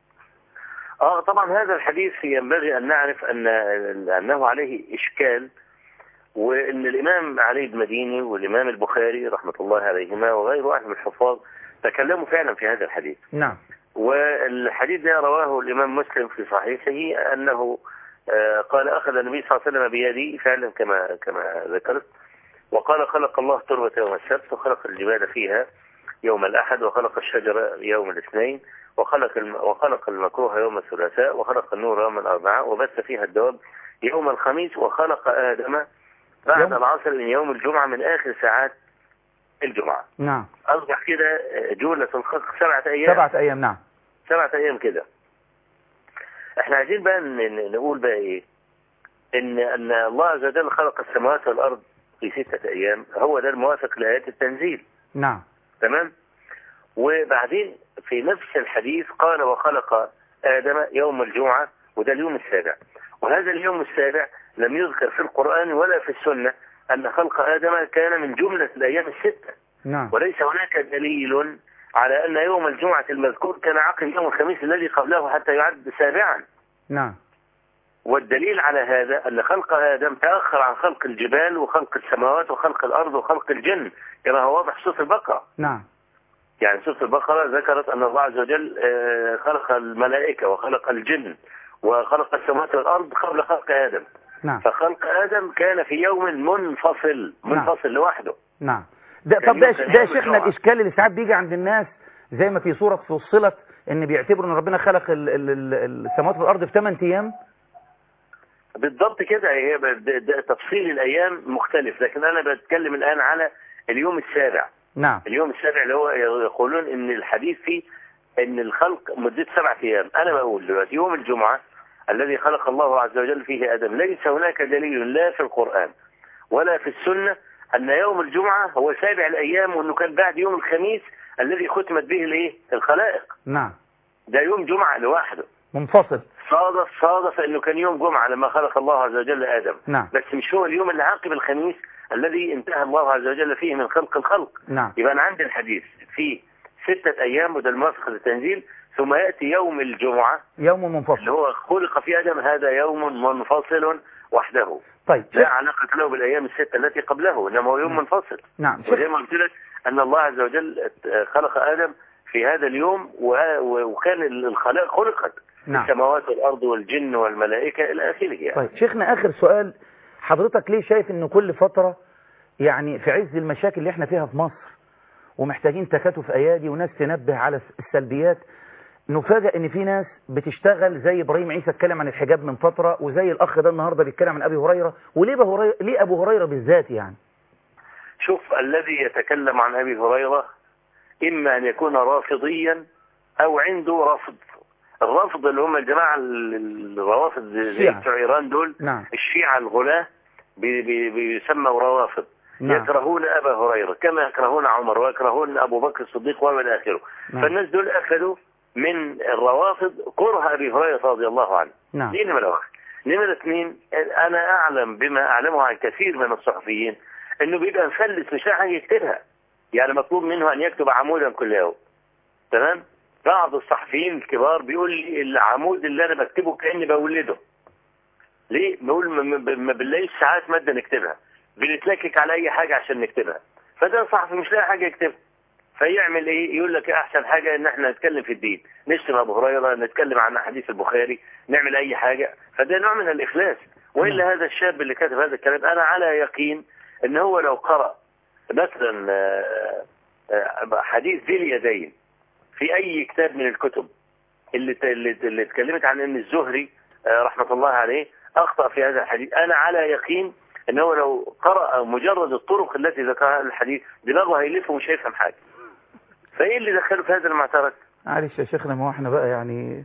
اه طبعا هذا الحديث ينبغي ان نعرف ان انه عليه اشكال وان الامام علي بن مديني والامام البخاري رحمه الله عليهما وغير واحد من الحفاظ تكلموا فعلا في هذا الحديث نعم والحديث ده رواه الإمام مسلم في صحيحه أنه آه، قال أخذ النبي صلى الله عليه وسلم بيدي فعلا كما كما ذكرت وقال خلق الله تربة يوم السبت وخلق الجبال فيها يوم الأحد وخلق الشجرة يوم الاثنين وخلق الم... وخلق المكروه يوم الثلاثاء وخلق النور يوم الأربعاء وبث فيها الدواب يوم الخميس وخلق آدم بعد يوم- العصر من يوم الجمعة من آخر ساعات الجمعة نعم أصبح كده آه، جملة الخلق سبعة أيام سبعة أيام نعم سبعة ايام كده احنا عايزين بقى ن- ن- نقول بقى ايه ان ان الله عز وجل خلق السماوات والارض في ستة ايام هو ده الموافق لايات التنزيل نعم تمام وبعدين في نفس الحديث قال وخلق ادم يوم الجمعة وده اليوم السابع وهذا اليوم السابع لم يذكر في القرآن ولا في السنة ان خلق ادم كان من جملة الايام الستة نعم وليس هناك دليل على أن يوم الجمعة المذكور كان عقب يوم الخميس الذي قبله حتى يعد سابعا نعم والدليل على هذا أن خلق آدم تأخر عن خلق الجبال وخلق السماوات وخلق الأرض وخلق الجن كما هو واضح في سورة البقرة نعم يعني سورة البقرة ذكرت أن الله عز وجل آه، خلق الملائكة وخلق الجن وخلق السماوات والأرض قبل خلق آدم نعم فخلق آدم كان في يوم منفصل منفصل لوحده نعم ده كان طب ده يمكن ده يعمل شيخنا جمعة. الاشكال اللي ساعات بيجي عند الناس زي ما في سوره فصلت ان بيعتبروا ان ربنا خلق ال- ال- ال- السماوات والارض في 8 ايام بالضبط كده هي ب- ده- ده تفصيل الايام مختلف لكن انا بتكلم الان على اليوم السابع نعم اليوم السابع اللي هو يقولون ان الحديث فيه ان الخلق مدته سبعة ايام انا بقول دلوقتي يوم الجمعة الذي خلق الله عز وجل فيه ادم ليس هناك دليل لا في القرآن ولا في السنة ان يوم الجمعة هو سابع الايام وانه كان بعد يوم الخميس الذي ختمت به الايه الخلائق نعم ده يوم جمعة لوحده منفصل صادف صادف انه كان يوم جمعه لما خلق الله عز وجل ادم نعم بس مش هو اليوم اللي عقب الخميس الذي انتهى الله عز وجل فيه من خلق الخلق نعم يبقى انا عندي الحديث في ستة ايام وده الموافق للتنزيل ثم ياتي يوم الجمعة يوم اللي منفصل هو خلق في ادم هذا يوم منفصل وحده طيب لا علاقة له بالايام الستة التي قبله انما هو يوم منفصل نعم وزي شيخ ما قلت لك ان الله عز وجل خلق ادم في هذا اليوم و- و- وكان الخلائق خلقت نعم السماوات والارض والجن والملائكة الى اخره يعني طيب شيخنا اخر سؤال حضرتك ليه شايف ان كل فترة يعني في عز المشاكل اللي احنا فيها في مصر ومحتاجين تكاتف ايادي وناس تنبه على السلبيات نفاجئ ان في ناس بتشتغل زي ابراهيم عيسى اتكلم عن الحجاب من فترة وزي الاخ ده النهارده بيتكلم عن ابي هريرة وليه ابو هريرة ليه ابو هريرة بالذات يعني شوف الذي يتكلم عن أبي هريرة إما أن يكون رافضيا أو عنده رفض الرفض اللي هم الجماعة ال- الروافض زي الشيعة. بتوع إيران دول نعم الشيعة الغلاة بي- بي- بيسموا روافض نعم يكرهون أبا هريرة كما يكرهون عمر ويكرهون أبو بكر الصديق وإلى آخره نعم فالناس دول أخذوا من الروافض كره أبي هريرة رضي الله عنه نعم دي نمرة واحد نمرة اثنين أنا أعلم بما أعلمه عن كثير من الصحفيين إنه بيبقى مفلس مش لاقي حاجة يكتبها يعني مطلوب منه أن يكتب عمودا كل يوم تمام بعض الصحفيين الكبار بيقول لي العمود اللي أنا بكتبه كأني بولده ليه؟ بقول ما- ما ما بنلاقيش ساعات مادة نكتبها بنتلكك على أي حاجة عشان نكتبها فده صحفي مش لاقي حاجة يكتبها فيعمل ايه يقول لك احسن حاجة ان احنا نتكلم في الدين نشتم ابو هريرة نتكلم عن حديث البخاري نعمل اي حاجة فده نوع من الاخلاص والا هذا الشاب اللي كاتب هذا الكلام انا على يقين ان هو لو قرأ مثلا آه، آه، حديث ذي اليدين في اي كتاب من الكتب اللي ت- اللي اللي اتكلمت عن ان الزهري آه، رحمة الله عليه اخطأ في هذا الحديث انا على يقين ان هو لو قرأ مجرد الطرق التي ذكرها الحديث دماغه هيلف ومش هيفهم حاجة فايه اللي دخله في هذا المعترك معلش يا شيخنا ما هو احنا بقى يعني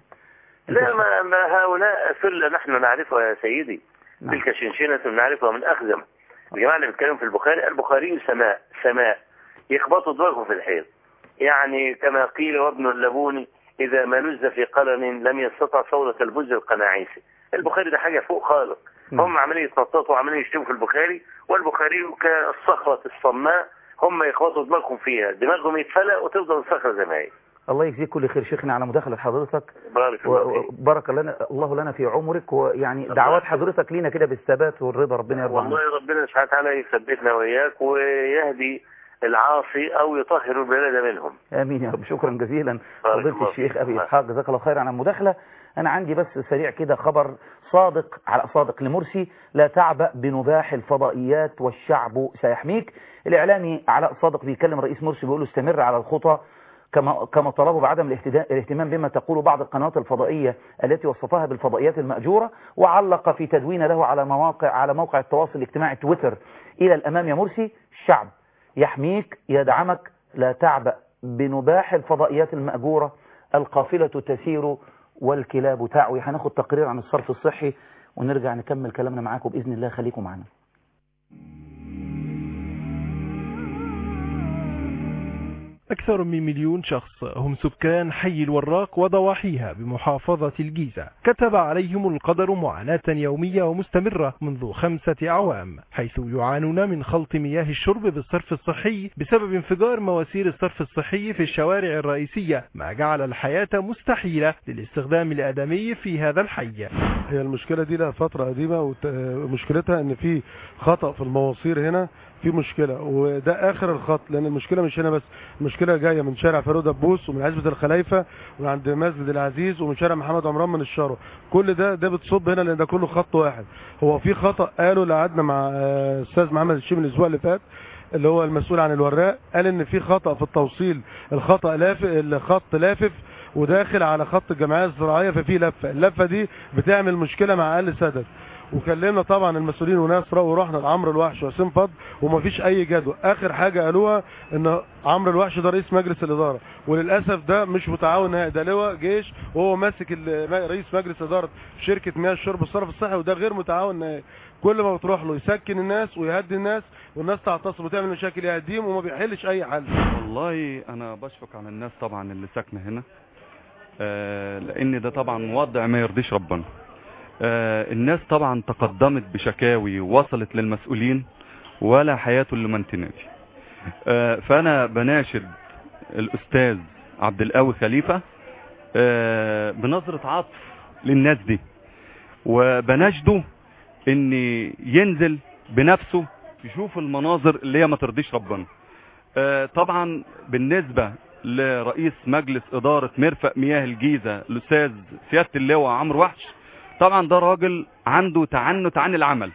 لا ما, ما هؤلاء فلة نحن نعرفها يا سيدي نعم. تلك شنشنة نعرفها من أخزم الجماعة اللي بيتكلموا في البخاري البخاري سماء سماء يخبطوا دماغهم في الحيط يعني كما قيل وابن اللبون إذا ما لز في قلم لم يستطع صولة البز القناعيسي البخاري ده حاجة فوق خالق نعم. هم عمالين يتنططوا وعمالين يشتموا في البخاري والبخاري كالصخرة الصماء هم يخبطوا دماغهم فيها دماغهم يتفلق وتفضل الصخرة زي ما هي الله يجزيك كل خير شيخنا على مداخلة حضرتك بارك الله فيك وبارك لنا الله لنا في عمرك ويعني دعوات حضرتك لينا كده بالثبات والرضا ربنا يرضى عنك والله ربنا سبحانه وتعالى يثبتنا وإياك ويهدي العاصي أو يطهر البلد منهم امين يا رب شكرا جزيلا بارك فضيله الله الشيخ فيك. ابي الله. اسحاق جزاك الله خير على المداخله انا عندي بس سريع كده خبر صادق على صادق لمرسي لا تعبأ بنباح الفضائيات والشعب سيحميك الاعلامي علاء صادق بيكلم رئيس مرسي بيقول له استمر على الخطى كما كما طلبوا بعدم الاهتدا- الاهتمام بما تقول بعض القنوات الفضائيه التي وصفها بالفضائيات المأجوره وعلق في تدوين له على مواقع على موقع التواصل الاجتماعي تويتر الى الامام يا مرسي الشعب يحميك يدعمك لا تعبأ بنباح الفضائيات المأجورة القافلة تسير والكلاب تعوي هناخد تقرير عن الصرف الصحي ونرجع نكمل كلامنا معاكم بإذن الله خليكم معنا أكثر من مليون شخص هم سكان حي الوراق وضواحيها بمحافظة الجيزة كتب عليهم القدر معاناة يومية ومستمرة منذ خمسة أعوام حيث يعانون من خلط مياه الشرب بالصرف الصحي بسبب انفجار مواسير الصرف الصحي في الشوارع الرئيسية ما جعل الحياة مستحيلة للاستخدام الآدمي في هذا الحي هي المشكلة دي لها فترة قديمة ومشكلتها ان في خطأ في المواسير هنا في مشكلة وده اخر الخط لان المشكلة مش هنا بس المشكلة جاية من شارع فاروق دبوس ومن عزبة الخلايفة ومن عند مسجد العزيز ومن شارع محمد عمران من الشارع كل ده ده بتصب هنا لان ده كله خط واحد هو في خطأ قالوا اللي قعدنا مع آه، استاذ محمد الشيم الاسبوع اللي فات اللي هو المسؤول عن الوراق قال ان في خطأ في التوصيل الخطأ لافف الخط لافف وداخل على خط الجمعيه الزراعيه ففي لفه اللفه دي بتعمل مشكله مع اقل سدد وكلمنا طبعا المسؤولين وناس رأوا ورحنا لعمرو الوحش وحسين فضل ومفيش اي جدوى اخر حاجه قالوها ان عمرو الوحش ده رئيس مجلس الاداره وللاسف ده مش متعاون نهائي ده لواء جيش وهو ماسك ال- رئيس مجلس اداره شركه مياه الشرب والصرف الصحي وده غير متعاون نهائي كل ما بتروح له يسكن الناس ويهدي الناس والناس تعتصم وتعمل مشاكل يهديهم وما بيحلش اي حل والله انا بشفق على الناس طبعا اللي ساكنه هنا آه، لان ده طبعا وضع ما يرضيش ربنا آه، الناس طبعا تقدمت بشكاوي وصلت للمسؤولين ولا حياة لمن تنادي آه، فانا بناشد الاستاذ عبد القوي خليفة آه، بنظرة عطف للناس دي وبناشده ان ينزل بنفسه يشوف المناظر اللي هي ما ترضيش ربنا آه، طبعا بالنسبة لرئيس مجلس إدارة مرفق مياه الجيزة الأستاذ سيادة اللواء عمرو وحش طبعا ده راجل عنده تعنت عن العمل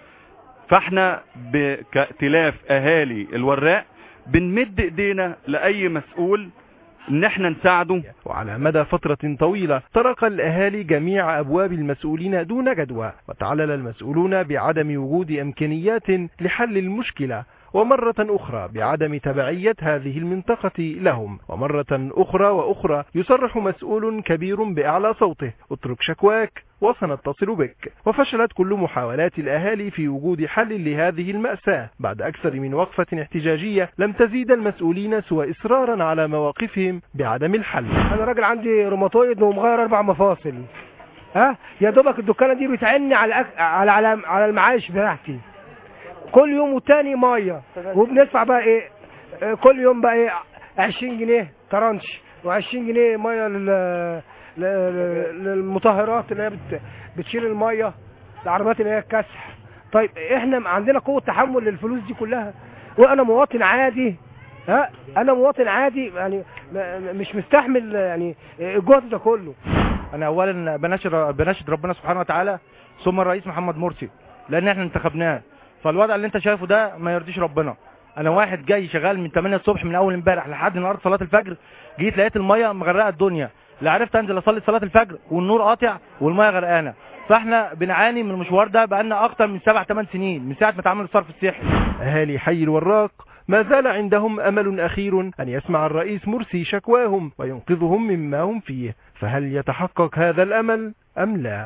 فاحنا ب- كائتلاف أهالي الوراق بنمد إيدينا لأي مسؤول إن احنا نساعده وعلى مدى فترة طويلة طرق الأهالي جميع أبواب المسؤولين دون جدوى وتعلل المسؤولون بعدم وجود إمكانيات لحل المشكلة ومرة أخرى بعدم تبعية هذه المنطقة لهم ومرة أخرى وأخرى يصرح مسؤول كبير بأعلى صوته اترك شكواك وسنتصل بك وفشلت كل محاولات الأهالي في وجود حل لهذه المأساة بعد أكثر من وقفة احتجاجية لم تزيد المسؤولين سوى إصرارا على مواقفهم بعدم الحل انا راجل عندي روماتويد ومغير اربع مفاصل ها يا دوبك الدكانه دي بتعني على أك... على على على المعايش بتاعتي كل يوم والتاني ميه وبندفع بقى ايه آه، كل يوم بقى ايه 20 جنيه ترانش و20 جنيه ميه لل... ل- ل- للمطهرات اللي هي بت... بتشيل الميه العربيات اللي هي الكسح طيب احنا عندنا قوه تحمل للفلوس دي كلها وانا مواطن عادي ها انا مواطن عادي يعني م- م- مش مستحمل يعني الجهد ده كله انا اولا بناشد بناشد ربنا سبحانه وتعالى ثم الرئيس محمد مرسي لان احنا انتخبناه فالوضع اللي انت شايفه ده ما يرضيش ربنا انا واحد جاي شغال من 8 الصبح من اول امبارح لحد النهارده صلاه الفجر جيت لقيت الميه مغرقه الدنيا لا عرفت انزل اصلي صلاه الفجر والنور قاطع والميه غرقانه فاحنا بنعاني من المشوار ده بقالنا اكتر من 7 8 سنين من ساعه ما اتعمل الصرف الصحي أهالي حي الوراق ما زال عندهم أمل أخير أن يسمع الرئيس مرسي شكواهم وينقذهم مما هم فيه فهل يتحقق هذا الأمل أم لا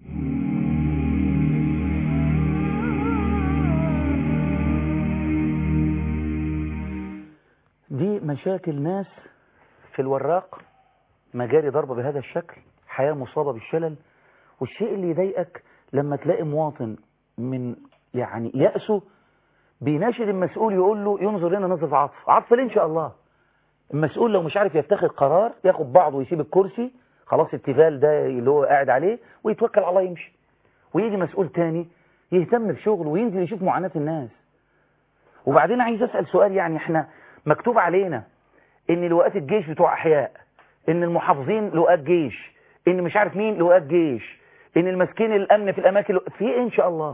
دي مشاكل ناس في الوراق مجاري ضربة بهذا الشكل حياة مصابة بالشلل والشيء اللي يضايقك لما تلاقي مواطن من يعني يأسه بيناشد المسؤول يقول له ينظر لنا نظرة عطف عطف ليه إن شاء الله المسؤول لو مش عارف يتخذ قرار ياخد بعضه ويسيب الكرسي خلاص التفال ده اللي هو قاعد عليه ويتوكل على الله يمشي ويجي مسؤول تاني يهتم بشغله وينزل يشوف معاناة الناس وبعدين عايز أسأل سؤال يعني احنا مكتوب علينا ان لواءات الجيش بتوع احياء ان المحافظين لواءات جيش ان مش عارف مين لواءات جيش ان المسكين الامن في الاماكن لو... في ايه ان شاء الله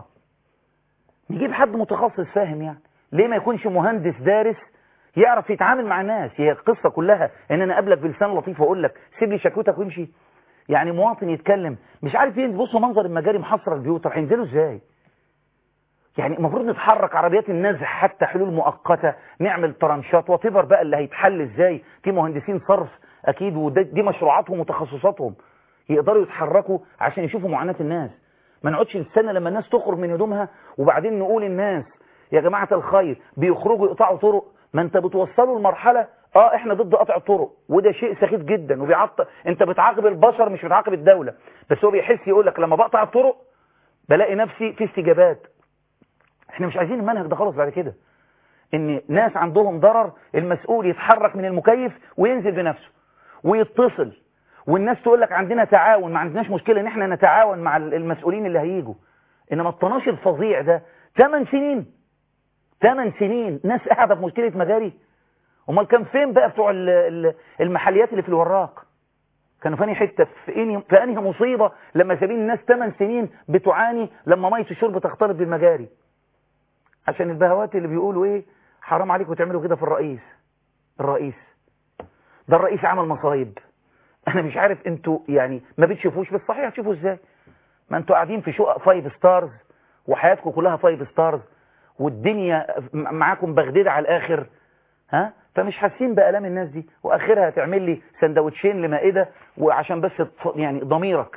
نجيب حد متخصص فاهم يعني ليه ما يكونش مهندس دارس يعرف يتعامل مع الناس هي القصة كلها ان انا اقابلك بلسان لطيف واقول لك سيب لي شكوتك وامشي يعني مواطن يتكلم مش عارف ينزل بصوا منظر المجاري محصرة البيوت طب هينزلوا ازاي يعني المفروض نتحرك عربيات النزح حتى حلول مؤقتة نعمل ترنشات وتبر بقى اللي هيتحل ازاي في مهندسين صرف اكيد ودي مشروعاتهم وتخصصاتهم يقدروا يتحركوا عشان يشوفوا معاناة الناس ما نقعدش نستنى لما الناس تخرج من هدومها وبعدين نقول الناس يا جماعة الخير بيخرجوا يقطعوا طرق ما انت بتوصلوا لمرحلة اه احنا ضد قطع الطرق وده شيء سخيف جدا وبيعطل انت بتعاقب البشر مش بتعاقب الدولة بس هو بيحس يقول لك لما بقطع الطرق بلاقي نفسي في استجابات احنا مش عايزين المنهج ده خالص بعد كده ان ناس عندهم ضرر المسؤول يتحرك من المكيف وينزل بنفسه ويتصل والناس تقول لك عندنا تعاون ما عندناش مشكلة ان احنا نتعاون مع المسؤولين اللي هيجوا انما الطناش الفظيع ده 8 سنين 8 سنين ناس قاعدة في مشكلة مجاري امال كان فين بقى بتوع ال- ال- المحليات اللي في الوراق كانوا فاني حتة في انهي في انهي مصيبة لما سابين الناس 8 سنين بتعاني لما مية الشرب تختلط بالمجاري عشان البهوات اللي بيقولوا ايه حرام عليكم تعملوا كده في الرئيس الرئيس ده الرئيس عمل مصايب انا مش عارف انتوا يعني ما بتشوفوش بس صحيح هتشوفوا ازاي ما انتوا قاعدين في شقق فايف ستارز وحياتكم كلها فايف ستارز والدنيا م- معاكم بغدادة على الاخر ها فمش حاسين بآلام الناس دي واخرها هتعمل لي سندوتشين لمائدة وعشان بس تف- يعني ضميرك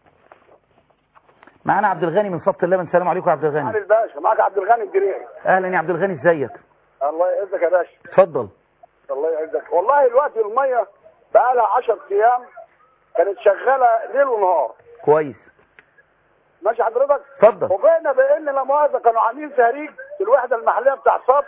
معانا عبد الغني من صبت اللبن السلام عليكم يا عبد الغني علي الباشا معك عبد الغني الجريعي اهلا يا عبد الغني ازيك الله يعزك يا باشا اتفضل الله يعزك والله دلوقتي الميه بقى لها 10 ايام كانت شغاله ليل ونهار كويس ماشي حضرتك اتفضل وبقينا بان لا مؤاخذه كانوا عاملين تهريج في الوحده المحليه بتاع صب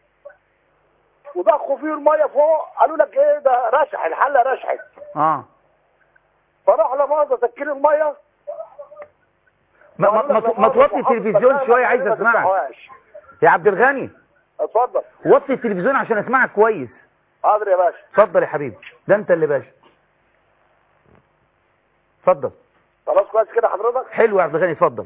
وضخوا فيه الميه فوق قالوا لك ايه ده رشح الحله رشحت اه فراح لا مؤاخذه سكين الميه ما, ما, ما, ما توطي التلفزيون شويه عايز اسمعك يا عبد الغني اتفضل وطي التلفزيون عشان اسمعك كويس حاضر يا باشا اتفضل يا حبيبي ده انت اللي باشا اتفضل خلاص كويس كده حضرتك حلو يا عبد الغني اتفضل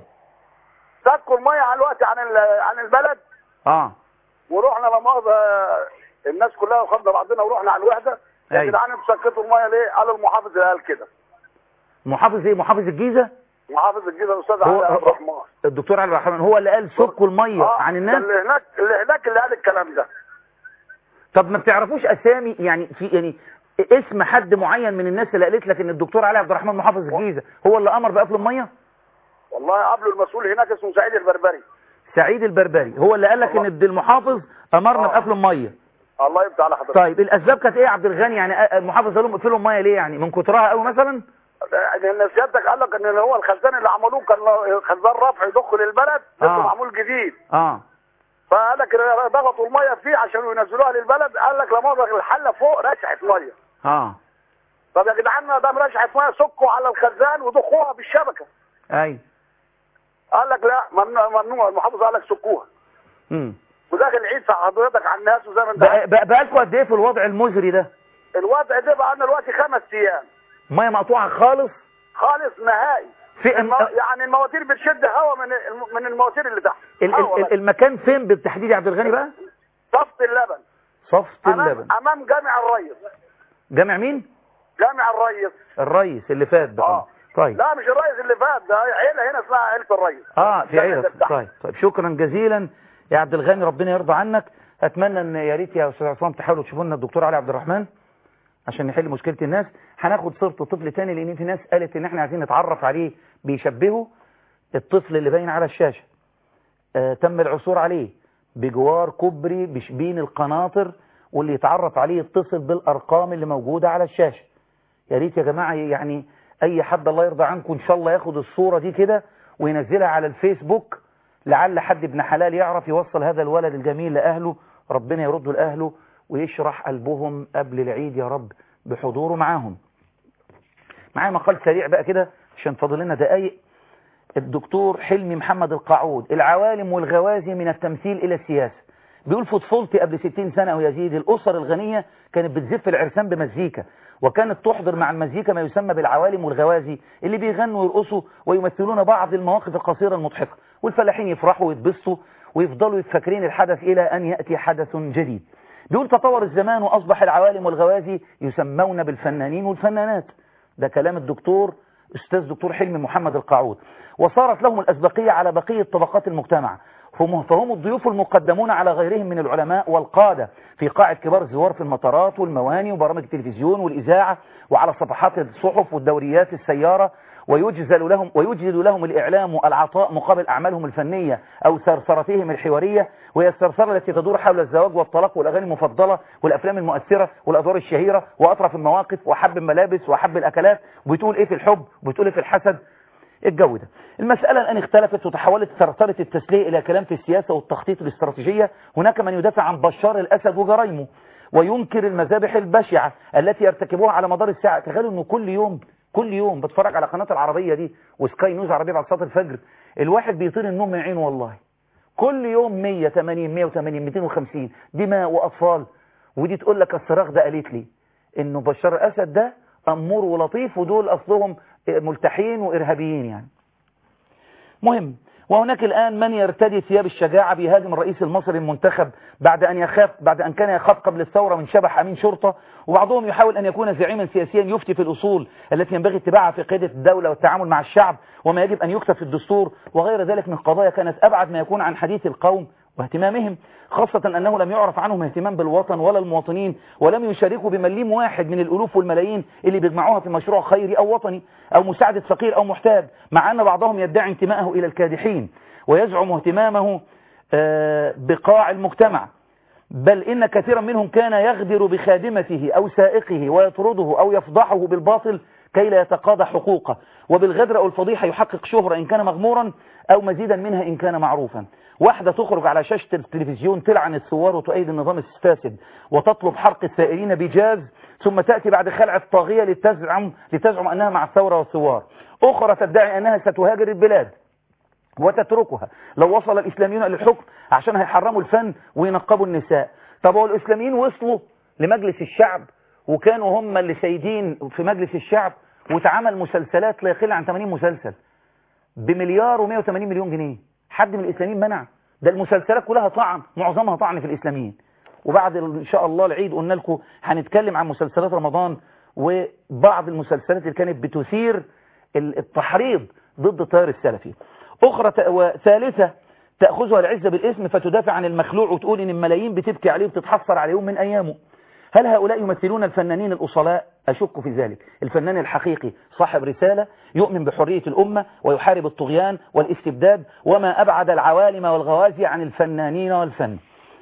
سكوا الميه على الوقت عن ال- عن البلد اه ورحنا لا مؤاخذه الناس كلها خدنا بعضنا ورحنا على الوحده يا أيوة. جدعان انتوا سكتوا الميه ليه؟ قال المحافظ اللي قال كده محافظ ايه محافظ الجيزه محافظ الجيزه الاستاذ هو- علي عبد هو- الرحمن الدكتور علي الرحمن هو اللي قال سكوا الميه آه، عن ده الناس اللي هناك اللي هناك اللي قال الكلام ده طب ما بتعرفوش اسامي يعني في يعني اسم حد معين من الناس اللي قالت لك ان الدكتور علي عبد الرحمن محافظ الجيزه هو اللي امر بقفل الميه والله قابلوا المسؤول هناك اسمه سعيد البربري سعيد البربري هو اللي قال لك ان المحافظ امرنا بقفل الميه الله يفتح على حضرتك طيب الاسباب كانت ايه يا عبد الغني يعني المحافظ قال لهم اقفلوا الميه ليه يعني من كترها قوي مثلا ان سيادتك قال لك ان هو الخزان اللي عملوه كان خزان رفع يضخ للبلد لسه آه. معمول جديد اه فقال لك ضغطوا الميه فيه عشان ينزلوها للبلد قال لك لا مؤاخذه الحله فوق رشحت ميه اه طب يا جدعان ما دام رشحت ميه سكوا على الخزان وضخوها بالشبكه اي قال لك لا ممنوع ممنوع المحافظ قال لك سكوها امم وداخل العيد حضرتك على الناس وزي ما انت بقى عارف. بقى بقالكوا قد ايه في الوضع المزري ده الوضع ده بقى لنا دلوقتي خمس ايام ميه مقطوعه خالص خالص نهائي في المو... يعني المواتير بتشد هواء من الم- من المواتير اللي تحت ال هوا ال بس. ال المكان فين بالتحديد يا عبد الغني بقى صفت اللبن صفت امام اللبن امام جامع الريس جامع مين جامع الريس الريس اللي فات ده اه طيب لا مش الريس اللي فات ده عيله هنا اسمها عيله الريس اه في جامع عيلة اللي تحت. طيب طيب شكرا جزيلا يا عبد الغني ربنا يرضى عنك اتمنى ان يا ريت يا استاذ عصام تحاولوا تشوفوا لنا الدكتور علي عبد الرحمن عشان نحل مشكله الناس هناخد صورة طفل تاني لان في ناس قالت ان احنا عايزين نتعرف عليه بيشبهه الطفل اللي باين على الشاشه آه تم العثور عليه بجوار كوبري بشبين القناطر واللي يتعرف عليه يتصل بالارقام اللي موجوده على الشاشه يا ريت يا جماعه يعني اي حد الله يرضى عنكم ان شاء الله ياخد الصوره دي كده وينزلها على الفيسبوك لعل حد ابن حلال يعرف يوصل هذا الولد الجميل لاهله ربنا يرده لاهله ويشرح قلبهم قبل العيد يا رب بحضوره معاهم معايا مقال سريع بقى كده عشان فاضل لنا دقايق الدكتور حلمي محمد القعود العوالم والغوازي من التمثيل إلى السياسة بيقول في طفولتي قبل 60 سنة ويزيد الأسر الغنية كانت بتزف العرسان بمزيكا وكانت تحضر مع المزيكا ما يسمى بالعوالم والغوازي اللي بيغنوا ويرقصوا ويمثلون بعض المواقف القصيرة المضحكة والفلاحين يفرحوا ويتبسطوا ويفضلوا فاكرين الحدث إلى أن يأتي حدث جديد بيقول تطور الزمان وأصبح العوالم والغوازي يسمون بالفنانين والفنانات ده كلام الدكتور أستاذ دكتور حلمي محمد القعود وصارت لهم الأسبقية على بقية طبقات المجتمع فهم فهم الضيوف المقدمون على غيرهم من العلماء والقادة في قاعة كبار الزوار في المطارات والمواني وبرامج التلفزيون والإذاعة وعلى صفحات الصحف والدوريات السيارة ويجزل لهم ويجزل لهم الإعلام العطاء مقابل أعمالهم الفنية أو سرسرتهم الحوارية وهي السرسرة التي تدور حول الزواج والطلاق والأغاني المفضلة والأفلام المؤثرة والأدوار الشهيرة وأطرف المواقف وحب الملابس وحب الأكلات وبتقول إيه في الحب وبتقول إيه في الحسد الجو ده المسألة الآن اختلفت وتحولت سرطرة التسلية إلى كلام في السياسة والتخطيط الاستراتيجية هناك من يدافع عن بشار الأسد وجرائمه وينكر المذابح البشعة التي يرتكبوها على مدار الساعة تخيلوا أنه كل يوم كل يوم بتفرج على قناة العربية دي وسكاي نيوز عربية بعد صلاة الفجر الواحد بيطير النوم من عينه والله كل يوم 180 180 250 دماء وأطفال ودي تقول لك الصراخ ده قالت لي انه بشار الأسد ده أمور ولطيف ودول أصلهم ملتحين وإرهابيين يعني مهم وهناك الآن من يرتدي ثياب الشجاعة بيهاجم الرئيس المصري المنتخب بعد أن يخاف بعد أن كان يخاف قبل الثورة من شبح أمين شرطة وبعضهم يحاول أن يكون زعيما سياسيا يفتي في الأصول التي ينبغي اتباعها في قيادة الدولة والتعامل مع الشعب وما يجب أن يكتب في الدستور وغير ذلك من قضايا كانت أبعد ما يكون عن حديث القوم واهتمامهم خاصة أنه لم يعرف عنهم اهتمام بالوطن ولا المواطنين ولم يشاركوا بمليم واحد من الألوف والملايين اللي بيجمعوها في مشروع خيري أو وطني أو مساعدة فقير أو محتاج مع أن بعضهم يدعي انتمائه إلى الكادحين ويزعم اهتمامه بقاع المجتمع بل إن كثيرا منهم كان يغدر بخادمته أو سائقه ويطرده أو يفضحه بالباطل كي لا يتقاضى حقوقه وبالغدر أو الفضيحة يحقق شهرة إن كان مغمورا أو مزيدا منها إن كان معروفا واحدة تخرج على شاشة التلفزيون تلعن الثوار وتؤيد النظام الفاسد وتطلب حرق السائرين بجاز ثم تأتي بعد خلع الطاغية لتزعم, لتزعم أنها مع الثورة والثوار أخرى تدعي أنها ستهاجر البلاد وتتركها لو وصل الإسلاميون إلى الحكم عشان هيحرموا الفن وينقبوا النساء طب هو الإسلاميين وصلوا لمجلس الشعب وكانوا هم اللي سيدين في مجلس الشعب واتعمل مسلسلات لا يقل عن 80 مسلسل بمليار و180 مليون جنيه حد من الإسلاميين منع ده المسلسلات كلها طعن معظمها طعن في الإسلاميين وبعد إن شاء الله العيد قلنا لكم هنتكلم عن مسلسلات رمضان وبعض المسلسلات اللي كانت بتثير التحريض ضد التيار السلفي أخرى وثالثة تأخذها العزة بالاسم فتدافع عن المخلوع وتقول إن الملايين بتبكي عليه وبتتحسر على يوم من أيامه هل هؤلاء يمثلون الفنانين الأصلاء أشك في ذلك الفنان الحقيقي صاحب رسالة يؤمن بحرية الأمة ويحارب الطغيان والاستبداد وما أبعد العوالم والغوازي عن الفنانين والفن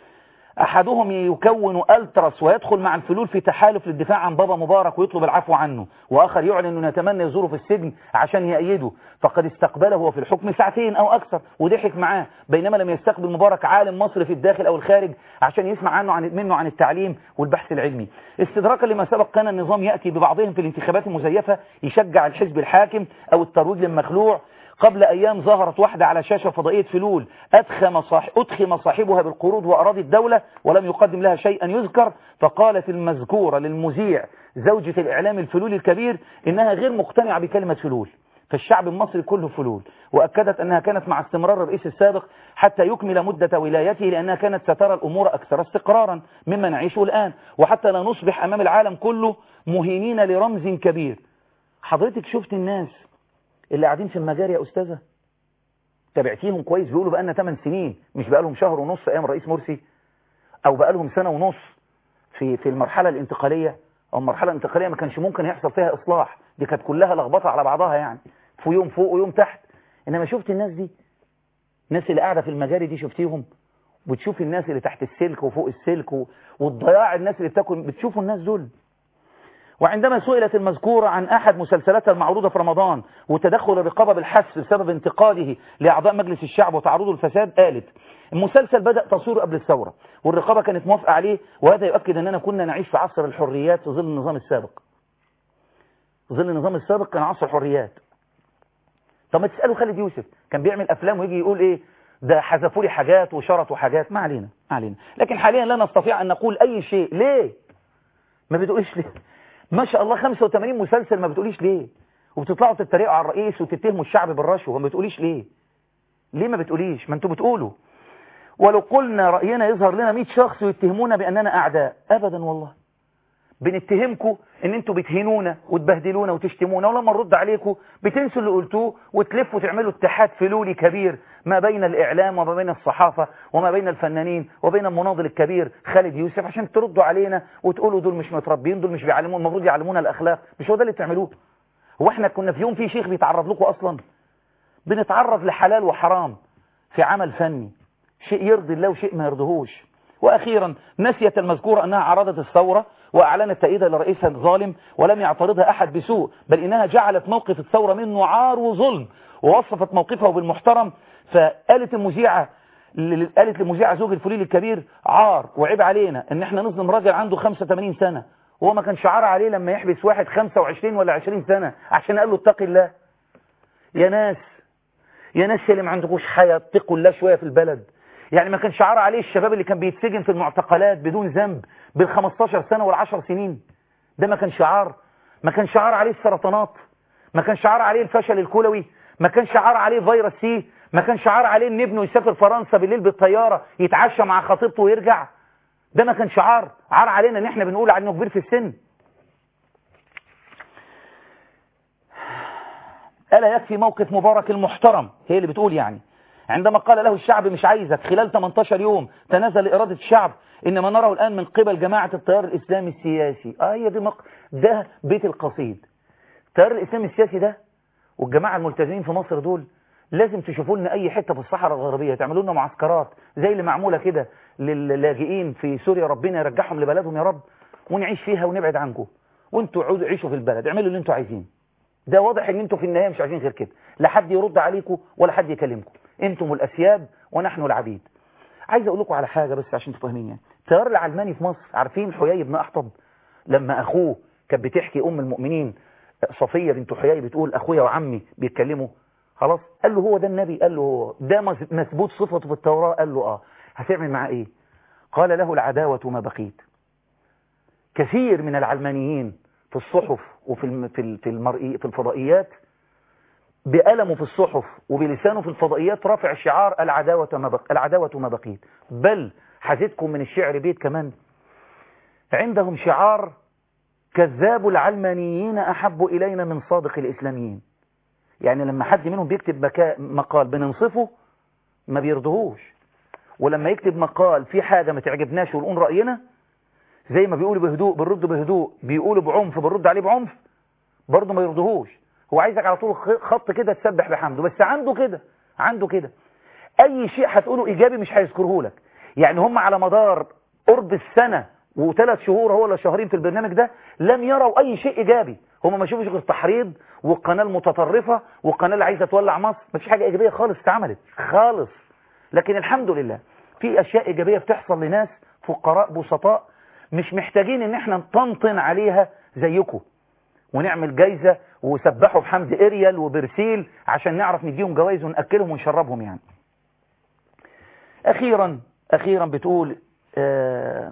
أحدهم يكون ألترس ويدخل مع الفلول في تحالف للدفاع عن بابا مبارك ويطلب العفو عنه وآخر يعلن أنه يتمنى يزوره في السجن عشان يأيده فقد استقبله هو في الحكم ساعتين أو أكثر وضحك معاه بينما لم يستقبل مبارك عالم مصري في الداخل أو الخارج عشان يسمع عنه عن منه عن التعليم والبحث العلمي استدراكا لما سبق كان النظام يأتي ببعضهم في الانتخابات المزيفة يشجع الحزب الحاكم أو الترويج للمخلوع قبل أيام ظهرت واحدة على شاشة فضائية فلول أدخم, صاح... أدخم صاحبها بالقروض وأراضي الدولة ولم يقدم لها شيئا يذكر فقالت المذكورة للمذيع زوجة الإعلام الفلول الكبير إنها غير مقتنعة بكلمة فلول فالشعب المصري كله فلول وأكدت أنها كانت مع استمرار الرئيس السابق حتى يكمل مدة ولايته لأنها كانت سترى الأمور أكثر استقرارا مما نعيشه الآن وحتى لا نصبح أمام العالم كله مهينين لرمز كبير حضرتك شفت الناس اللي قاعدين في المجاري يا أستاذة تابعتيهم كويس بيقولوا بقالنا 8 سنين مش بقالهم شهر ونص أيام الرئيس مرسي أو بقالهم سنة ونص في في المرحلة الانتقالية أو المرحلة الانتقالية ما كانش ممكن يحصل فيها إصلاح دي كانت كلها لخبطة على بعضها يعني في يوم فوق ويوم تحت إنما شفت الناس دي الناس اللي قاعدة في المجاري دي شفتيهم وتشوف الناس اللي تحت السلك وفوق السلك و... والضياع الناس اللي بتاكل بتشوفوا الناس دول وعندما سئلت المذكورة عن أحد مسلسلاتها المعروضة في رمضان وتدخل الرقابة بالحبس بسبب انتقاده لأعضاء مجلس الشعب وتعرضه للفساد قالت المسلسل بدأ تصويره قبل الثورة والرقابة كانت موافقة عليه وهذا يؤكد أننا كنا نعيش في عصر الحريات في ظل النظام السابق ظل النظام السابق كان عصر حريات طب ما تسألوا خالد يوسف كان بيعمل أفلام ويجي يقول إيه ده حذفوا لي حاجات وشرطوا حاجات ما علينا ما علينا لكن حاليا لا نستطيع أن نقول أي شيء ليه ما بتقولش ليه ما شاء الله 85 مسلسل ما بتقوليش ليه وبتطلعوا تتريقوا على الرئيس وتتهموا الشعب بالرشوه ما بتقوليش ليه ليه ما بتقوليش ما انتوا بتقولوا ولو قلنا رأينا يظهر لنا 100 شخص ويتهمونا بأننا أعداء أبدا والله بنتهمكم ان انتوا بتهينونا وتبهدلونا وتشتمونا ولما نرد عليكم بتنسوا اللي قلتوه وتلفوا تعملوا اتحاد فلولي كبير ما بين الإعلام وما بين الصحافة وما بين الفنانين وبين المناضل الكبير خالد يوسف عشان تردوا علينا وتقولوا دول مش متربيين دول مش بيعلمون المفروض يعلمونا الأخلاق مش هو ده اللي بتعملوه هو احنا كنا في يوم في شيخ بيتعرض لكم أصلا بنتعرض لحلال وحرام في عمل فني شيء يرضي الله وشيء ما يرضيهوش وأخيرا نسيت المذكورة أنها عرضت الثورة وأعلنت تأييدها لرئيسها الظالم ولم يعترضها أحد بسوء بل إنها جعلت موقف الثورة منه عار وظلم ووصفت موقفه بالمحترم فقالت المذيعة قالت لمذيعة زوج الفليل الكبير عار وعيب علينا ان احنا نظلم راجل عنده 85 سنة وهو ما كان شعار عليه لما يحبس واحد 25 ولا 20 سنة عشان قال له اتق الله يا ناس يا ناس اللي ما عندكوش حياة اتقوا الله شوية في البلد يعني ما كان شعار عليه الشباب اللي كان بيتسجن في المعتقلات بدون ذنب بال 15 سنة وال 10 سنين ده ما كان شعار ما كان شعار عليه السرطانات ما كان شعار عليه الفشل الكلوي ما كان شعار عليه فيروس سي ما كان شعار عليه ان ابنه يسافر فرنسا بالليل بالطيارة يتعشى مع خطيبته ويرجع ده ما كان شعار عار علينا ان احنا بنقول عنه كبير في السن ألا يكفي موقف مبارك المحترم هي اللي بتقول يعني عندما قال له الشعب مش عايزك خلال 18 يوم تنازل إرادة الشعب إن ما نراه الآن من قبل جماعة التيار الإسلامي السياسي آه هي دي مق... ده بيت القصيد التيار الإسلامي السياسي ده والجماعة الملتزمين في مصر دول لازم تشوفوا لنا أي حتة في الصحراء الغربية تعملوا لنا معسكرات زي اللي معمولة كده للاجئين في سوريا ربنا يرجعهم لبلدهم يا رب ونعيش فيها ونبعد عنكم وانتوا عيشوا في البلد اعملوا اللي انتوا عايزين ده واضح ان انتوا في النهايه مش عايزين غير كده لا حد يرد عليكم ولا حد يكلمكم انتم الاسياد ونحن العبيد عايز اقول لكم على حاجه بس عشان تفهمين يعني التيار العلماني في مصر عارفين حيي بن احطب لما اخوه كانت بتحكي ام المؤمنين صفيه بنت حيي بتقول اخويا وعمي بيتكلموا خلاص قال له هو ده النبي قال له هو ده مز- مثبوت صفته في التوراه قال له اه هتعمل معاه ايه قال له العداوه ما بقيت كثير من العلمانيين في الصحف وفي الم- في ال- في المرئي في الفضائيات بقلمه في الصحف وبلسانه في الفضائيات رافع شعار العداوة ما بق... العداوة ما بقيت بل حزتكم من الشعر بيت كمان عندهم شعار كذاب العلمانيين أحب إلينا من صادق الإسلاميين يعني لما حد منهم بيكتب مكا... مقال بننصفه ما بيرضهوش ولما يكتب مقال في حاجة ما تعجبناش ونقول رأينا زي ما بيقولوا بهدوء بنرد بهدوء بيقولوا بعنف بنرد عليه بعنف برضه ما يرضهوش هو عايزك على طول خ- خط كده تسبح بحمده بس عنده كده عنده كده اي شيء هتقوله ايجابي مش هيذكره لك يعني هم على مدار قرب السنه وثلاث شهور هو ولا شهرين في البرنامج ده لم يروا اي شيء ايجابي هم ما شافوش غير تحريض والقناه المتطرفه والقناه اللي عايزه تولع مصر مفيش حاجه ايجابيه خالص اتعملت خالص لكن الحمد لله في اشياء ايجابيه بتحصل لناس فقراء بسطاء مش محتاجين ان احنا نطنطن عليها زيكم ونعمل جايزة وسبحوا بحمد اريال وبرسيل عشان نعرف نديهم جوائز ونأكلهم ونشربهم يعني اخيرا اخيرا بتقول آه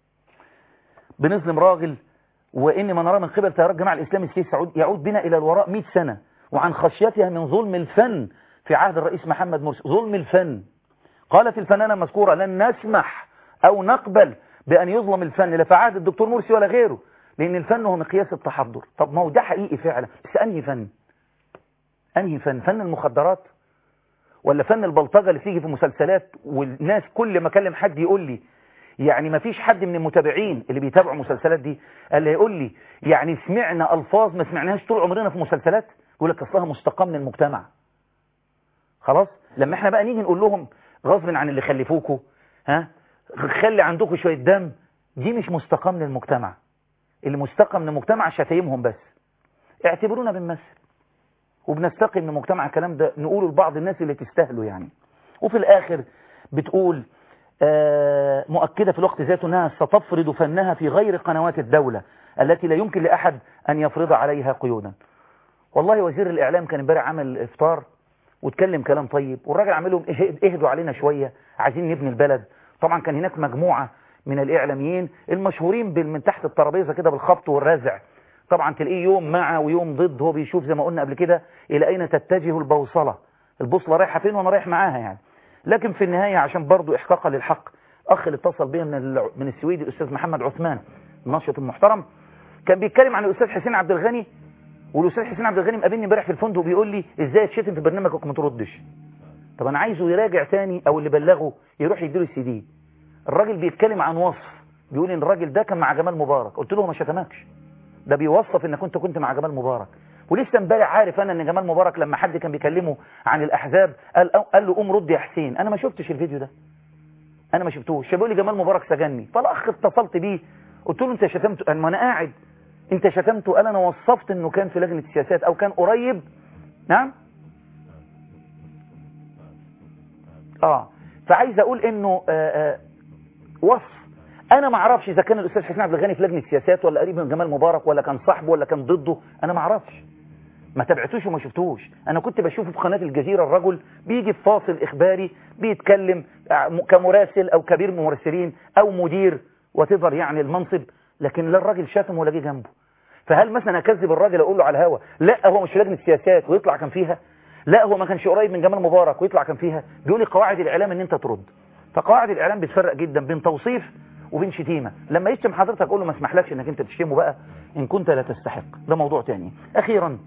بنظلم راجل وان ما نراه من قبل تيار الجماعه الاسلامي السياسي يعود, يعود بنا الى الوراء 100 سنه وعن خشيتها من ظلم الفن في عهد الرئيس محمد مرسي ظلم الفن قالت الفنانه المذكوره لن نسمح او نقبل بان يظلم الفن لا في عهد الدكتور مرسي ولا غيره لان الفن هو مقياس التحضر طب ما هو ده حقيقي فعلا بس انهي فن انهي فن فن المخدرات ولا فن البلطجه اللي تيجي في مسلسلات والناس كل ما اكلم حد يقول لي يعني ما فيش حد من المتابعين اللي بيتابعوا المسلسلات دي اللي يقول لي يعني سمعنا الفاظ ما سمعناهاش طول عمرنا في مسلسلات يقول لك اصلها مستقاه من المجتمع خلاص لما احنا بقى نيجي نقول لهم غصب عن اللي خلفوكوا ها خلي عندكم شويه دم دي مش مستقاه من المجتمع اللي مستقى من المجتمع شتايمهم بس اعتبرونا بنمثل وبنستقي من المجتمع الكلام ده نقوله لبعض الناس اللي تستاهلوا يعني وفي الاخر بتقول آه مؤكدة في الوقت ذاته انها ستفرض فنها في غير قنوات الدولة التي لا يمكن لأحد أن يفرض عليها قيودا والله وزير الإعلام كان امبارح عمل إفطار واتكلم كلام طيب والراجل عامل لهم اهد- اهدوا علينا شوية عايزين نبني البلد طبعا كان هناك مجموعة من الإعلاميين المشهورين بال- من تحت الترابيزة كده بالخبط والرزع طبعا تلاقيه يوم مع ويوم ضد هو بيشوف زي ما قلنا قبل كده إلى أين تتجه البوصلة البوصلة رايحة فين وأنا رايح معاها يعني لكن في النهاية عشان برضو إحقاقا للحق أخ اللي اتصل بيا من ال- من السويد الأستاذ محمد عثمان الناشط المحترم كان بيتكلم عن الأستاذ حسين عبد الغني والأستاذ حسين عبد الغني مقابلني امبارح في الفندق بيقول لي إزاي اتشتم في برنامجك وما تردش طب أنا عايزه يراجع تاني أو اللي بلغه يروح يديله السي دي الراجل بيتكلم عن وصف بيقول ان الراجل ده كان مع جمال مبارك قلت له ما شتمكش ده بيوصف انك كنت كنت مع جمال مبارك ولسه امبارح عارف انا ان جمال مبارك لما حد كان بيكلمه عن الاحزاب قال قال له قوم رد يا حسين انا ما شفتش الفيديو ده انا ما شفتوش بيقول لي جمال مبارك سجنني فالاخ اتصلت بيه قلت له انت شتمته ما انا قاعد انت شتمته قال انا وصفت انه كان في لجنه السياسات او كان قريب نعم اه فعايز اقول انه آه آه وصف انا ما اعرفش اذا كان الاستاذ حسين عبد الغني في لجنه السياسات ولا قريب من جمال مبارك ولا كان صاحبه ولا كان ضده انا ما اعرفش ما تابعتوش وما شفتوش انا كنت بشوفه في قناه الجزيره الرجل بيجي في فاصل اخباري بيتكلم كمراسل او كبير من المراسلين او مدير وتظهر يعني المنصب لكن لا الراجل شاتم ولا جه جنبه فهل مثلا اكذب الراجل اقول له على الهوا لا هو مش في لجنه سياسات ويطلع كان فيها لا هو ما كانش قريب من جمال مبارك ويطلع كان فيها بيقول لي قواعد الاعلام ان انت ترد فقواعد الاعلام بتفرق جدا بين توصيف وبين شتيمه لما يشتم حضرتك اقول له ما اسمحلكش انك انت تشتمه بقى ان كنت لا تستحق ده موضوع تاني اخيرا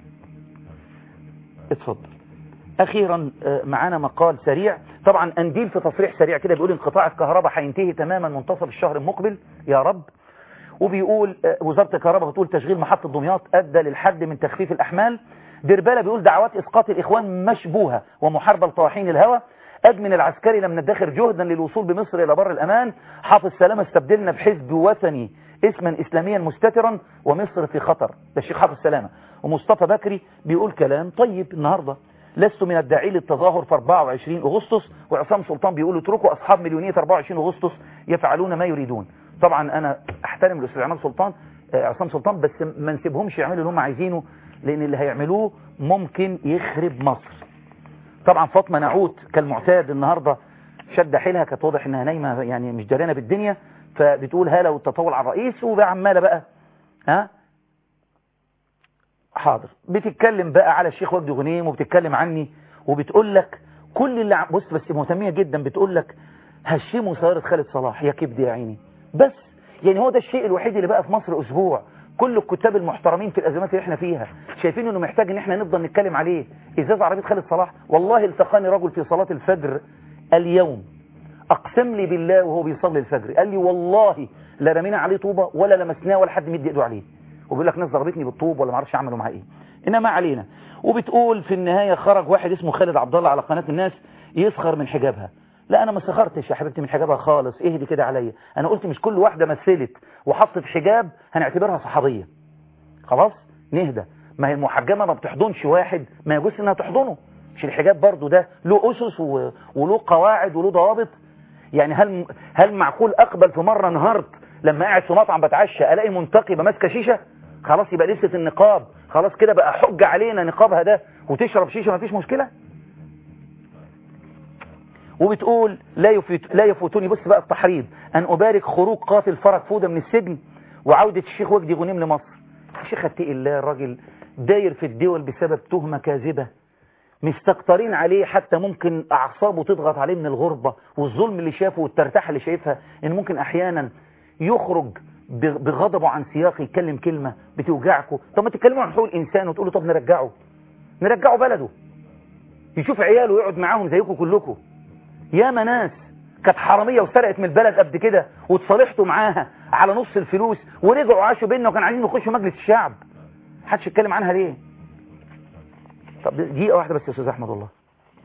اتفضل اخيرا آه، معانا مقال سريع طبعا انديل في تصريح سريع كده بيقول انقطاع الكهرباء هينتهي تماما منتصف الشهر المقبل يا رب وبيقول آه، وزارة الكهرباء بتقول تشغيل محطة دمياط ادى للحد من تخفيف الاحمال ديربالة بيقول دعوات اسقاط الاخوان مشبوهة ومحاربة لطواحين الهوى أدمن العسكري لم ندخر جهدا للوصول بمصر إلى بر الأمان حافظ سلامة استبدلنا بحزب وثني اسما إسلاميا مستترا ومصر في خطر ده الشيخ حافظ سلامة ومصطفى بكري بيقول كلام طيب النهاردة لست من الداعي للتظاهر في 24 أغسطس وعصام سلطان بيقول اتركوا أصحاب مليونية 24 أغسطس يفعلون ما يريدون طبعا أنا أحترم الأستاذ عماد سلطان آه، عصام سلطان بس ما نسيبهمش يعملوا اللي هم عايزينه لأن اللي هيعملوه ممكن يخرب مصر طبعا فاطمة نعوت كالمعتاد النهاردة شد حيلها كانت واضح انها نايمة يعني مش دارانة بالدنيا فبتقول هلا والتطاول على الرئيس وبقى عمالة بقى ها حاضر بتتكلم بقى على الشيخ وجدي غنيم وبتتكلم عني وبتقول لك كل اللي ع- بص بس مهتمية جدا بتقول لك هشموا سيارة خالد صلاح يا كبدي يا عيني بس يعني هو ده الشيء الوحيد اللي بقى في مصر اسبوع كل الكتاب المحترمين في الازمات اللي احنا فيها شايفين انه محتاج ان احنا نفضل نتكلم عليه ازاز عربية خالد صلاح والله التقاني رجل في صلاة الفجر اليوم اقسم لي بالله وهو بيصلي الفجر قال لي والله لا رمينا عليه طوبة ولا لمسناه ولا حد مد ايده عليه وبيقول لك ناس ضربتني بالطوب ولا ما اعرفش عملوا معاه ايه انما علينا وبتقول في النهاية خرج واحد اسمه خالد عبد الله على قناة الناس يسخر من حجابها لا انا ما سخرتش يا حبيبتي من حجابها خالص اهدي كده عليا انا قلت مش كل واحدة مثلت وحطت حجاب هنعتبرها صحابية خلاص نهدى ما هي المحجمة ما بتحضنش واحد ما يجوز انها تحضنه مش الحجاب برضو ده له اسس و- وله قواعد وله ضوابط يعني هل هل معقول اقبل في مرة نهارت لما قاعد في مطعم بتعشى الاقي منتقبة ماسكة شيشة خلاص يبقى لسه النقاب خلاص كده بقى حجة علينا نقابها ده وتشرب شيشة ما فيش مشكلة وبتقول لا يفوت لا يفوتني بص بقى التحريض ان ابارك خروج قاتل فرج فوده من السجن وعودة الشيخ وجدي غنيم لمصر يا شيخ اتقي الله الراجل داير في الدول بسبب تهمة كاذبة مستكترين عليه حتى ممكن اعصابه تضغط عليه من الغربة والظلم اللي شافه والترتاح اللي شايفها ان ممكن احيانا يخرج ب- بغضبه عن سياق يتكلم كلمة بتوجعكم طب ما تتكلموا عن حقوق الانسان وتقولوا طب نرجعه نرجعه بلده يشوف عياله ويقعد معاهم زيكم كلكم ياما ناس كانت حرامية وسرقت من البلد قبل كده واتصالحتوا معاها على نص الفلوس ورجعوا عاشوا بينا وكانوا عايزين يخشوا مجلس الشعب محدش يتكلم عنها ليه طب دقيقة واحدة بس يا استاذ احمد الله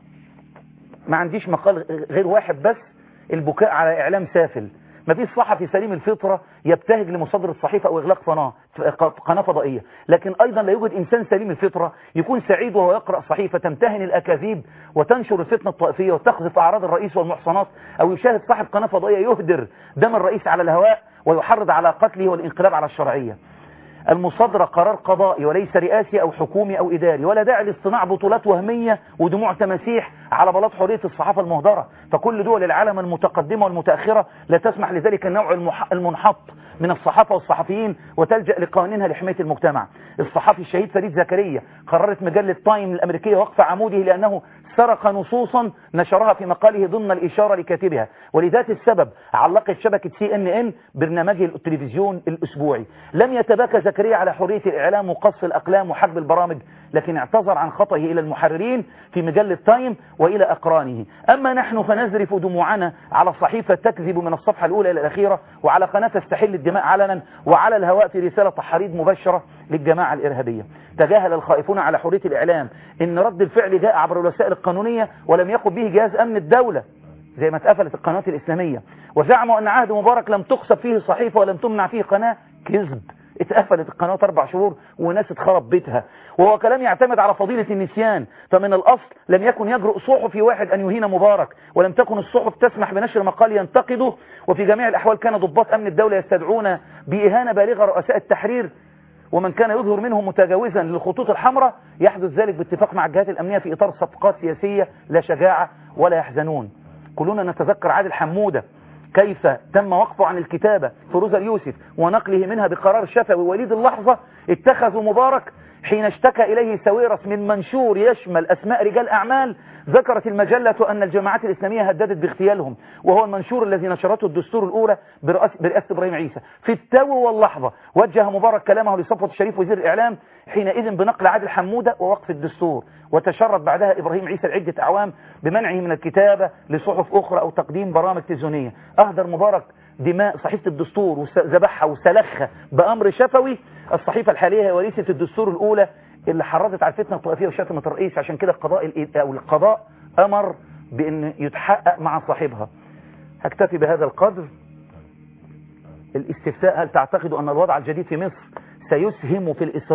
ما عنديش مقال غير واحد بس البكاء على اعلام سافل ما فيش صحفي سليم الفطرة يبتهج لمصادرة صحيفة او اغلاق قناة قناة فضائية لكن ايضا لا يوجد انسان سليم الفطرة يكون سعيد وهو يقرأ صحيفة تمتهن الاكاذيب وتنشر الفتنة الطائفية وتقذف اعراض الرئيس والمحصنات او يشاهد صاحب قناة فضائية يهدر دم الرئيس على الهواء ويحرض على قتله والانقلاب على الشرعية المصادرة قرار قضائي وليس رئاسي أو حكومي أو إداري ولا داعي لاصطناع بطولات وهمية ودموع تماسيح على بلاط حرية الصحافة المهدرة فكل دول العالم المتقدمة والمتأخرة لا تسمح لذلك النوع المح- المنحط من الصحافة والصحفيين وتلجأ لقوانينها لحماية المجتمع الصحفي الشهيد فريد زكريا قررت مجلة تايم الأمريكية وقف عموده لأنه سرق نصوصا نشرها في مقاله ضمن الإشارة لكاتبها ولذات السبب علقت شبكة سي ان ان برنامجه التلفزيون الأسبوعي لم يتباكى زكريا على حرية الإعلام وقص الأقلام وحجب البرامج لكن اعتذر عن خطئه إلى المحررين في مجلة تايم وإلى أقرانه أما نحن فنزرف دموعنا على صحيفة تكذب من الصفحة الأولى إلى الأخيرة وعلى قناة تستحل الدماء علنا وعلى الهواء في رسالة تحريض مباشرة للجماعة الإرهابية تجاهل الخائفون على حرية الإعلام إن رد الفعل جاء عبر الوسائل القانونية ولم يقم به جهاز أمن الدولة زي ما اتقفلت القناة الإسلامية وزعموا أن عهد مبارك لم تقصب فيه صحيفة ولم تمنع فيه قناة كذب اتقفلت القناة أربع شهور وناس اتخرب بيتها وهو كلام يعتمد على فضيلة النسيان فمن الأصل لم يكن يجرؤ صحفي واحد أن يهين مبارك ولم تكن الصحف تسمح بنشر مقال ينتقده وفي جميع الأحوال كان ضباط أمن الدولة يستدعون بإهانة بالغة رؤساء التحرير ومن كان يظهر منهم متجاوزا للخطوط الحمراء يحدث ذلك باتفاق مع الجهات الأمنية في إطار صفقات سياسية لا شجاعة ولا يحزنون كلنا نتذكر عادل حمودة كيف تم وقفه عن الكتابة فروز اليوسف ونقله منها بقرار شفوي وليد اللحظة اتخذوا مبارك حين اشتكى إليه سويرس من منشور يشمل أسماء رجال أعمال ذكرت المجلة أن الجماعات الإسلامية هددت باغتيالهم وهو المنشور الذي نشرته الدستور الأولى برئاسة, برئاسة إبراهيم عيسى في التو واللحظة وجه مبارك كلامه لصفوة الشريف وزير الإعلام حينئذ بنقل عادل حمودة ووقف الدستور وتشرد بعدها إبراهيم عيسى لعدة أعوام بمنعه من الكتابة لصحف أخرى أو تقديم برامج تلفزيونية أهدر مبارك دماء صحيفة الدستور وذبحها وسلخها بأمر شفوي الصحيفة الحالية هي وريثة الدستور الأولى اللي حرضت على الفتنة الطائفية وشتمت الرئيس عشان كده القضاء الإي- أو القضاء أمر بأن يتحقق مع صاحبها هكتفي بهذا القدر الاستفتاء هل تعتقد أن الوضع الجديد في مصر سيسهم في الإسراع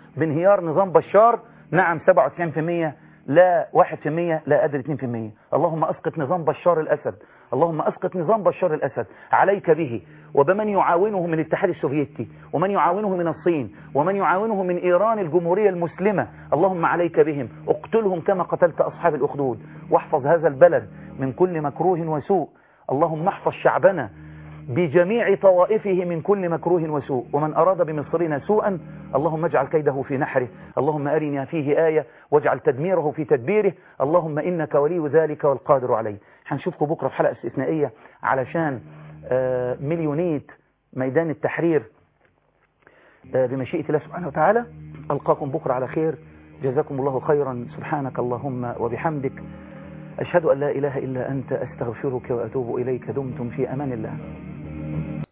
بانهيار نظام بشار نعم 97% لا 1% لا قادر 2% اللهم أسقط نظام بشار الأسد اللهم أسقط نظام بشار الأسد عليك به وبمن يعاونه من الاتحاد السوفيتي ومن يعاونه من الصين ومن يعاونه من إيران الجمهورية المسلمة اللهم عليك بهم اقتلهم كما قتلت أصحاب الأخدود واحفظ هذا البلد من كل مكروه وسوء اللهم احفظ شعبنا بجميع طوائفه من كل مكروه وسوء ومن أراد بمصرنا سوءا اللهم اجعل كيده في نحره اللهم أرنا فيه آية واجعل تدميره في تدبيره اللهم إنك ولي ذلك والقادر عليه هنشوفكم بكرة في حلقة استثنائية علشان آه، مليونية ميدان التحرير آه، بمشيئة الله سبحانه وتعالى ألقاكم بكرة على خير جزاكم الله خيرا سبحانك اللهم وبحمدك أشهد أن لا إله إلا أنت أستغفرك وأتوب إليك دمتم في أمان الله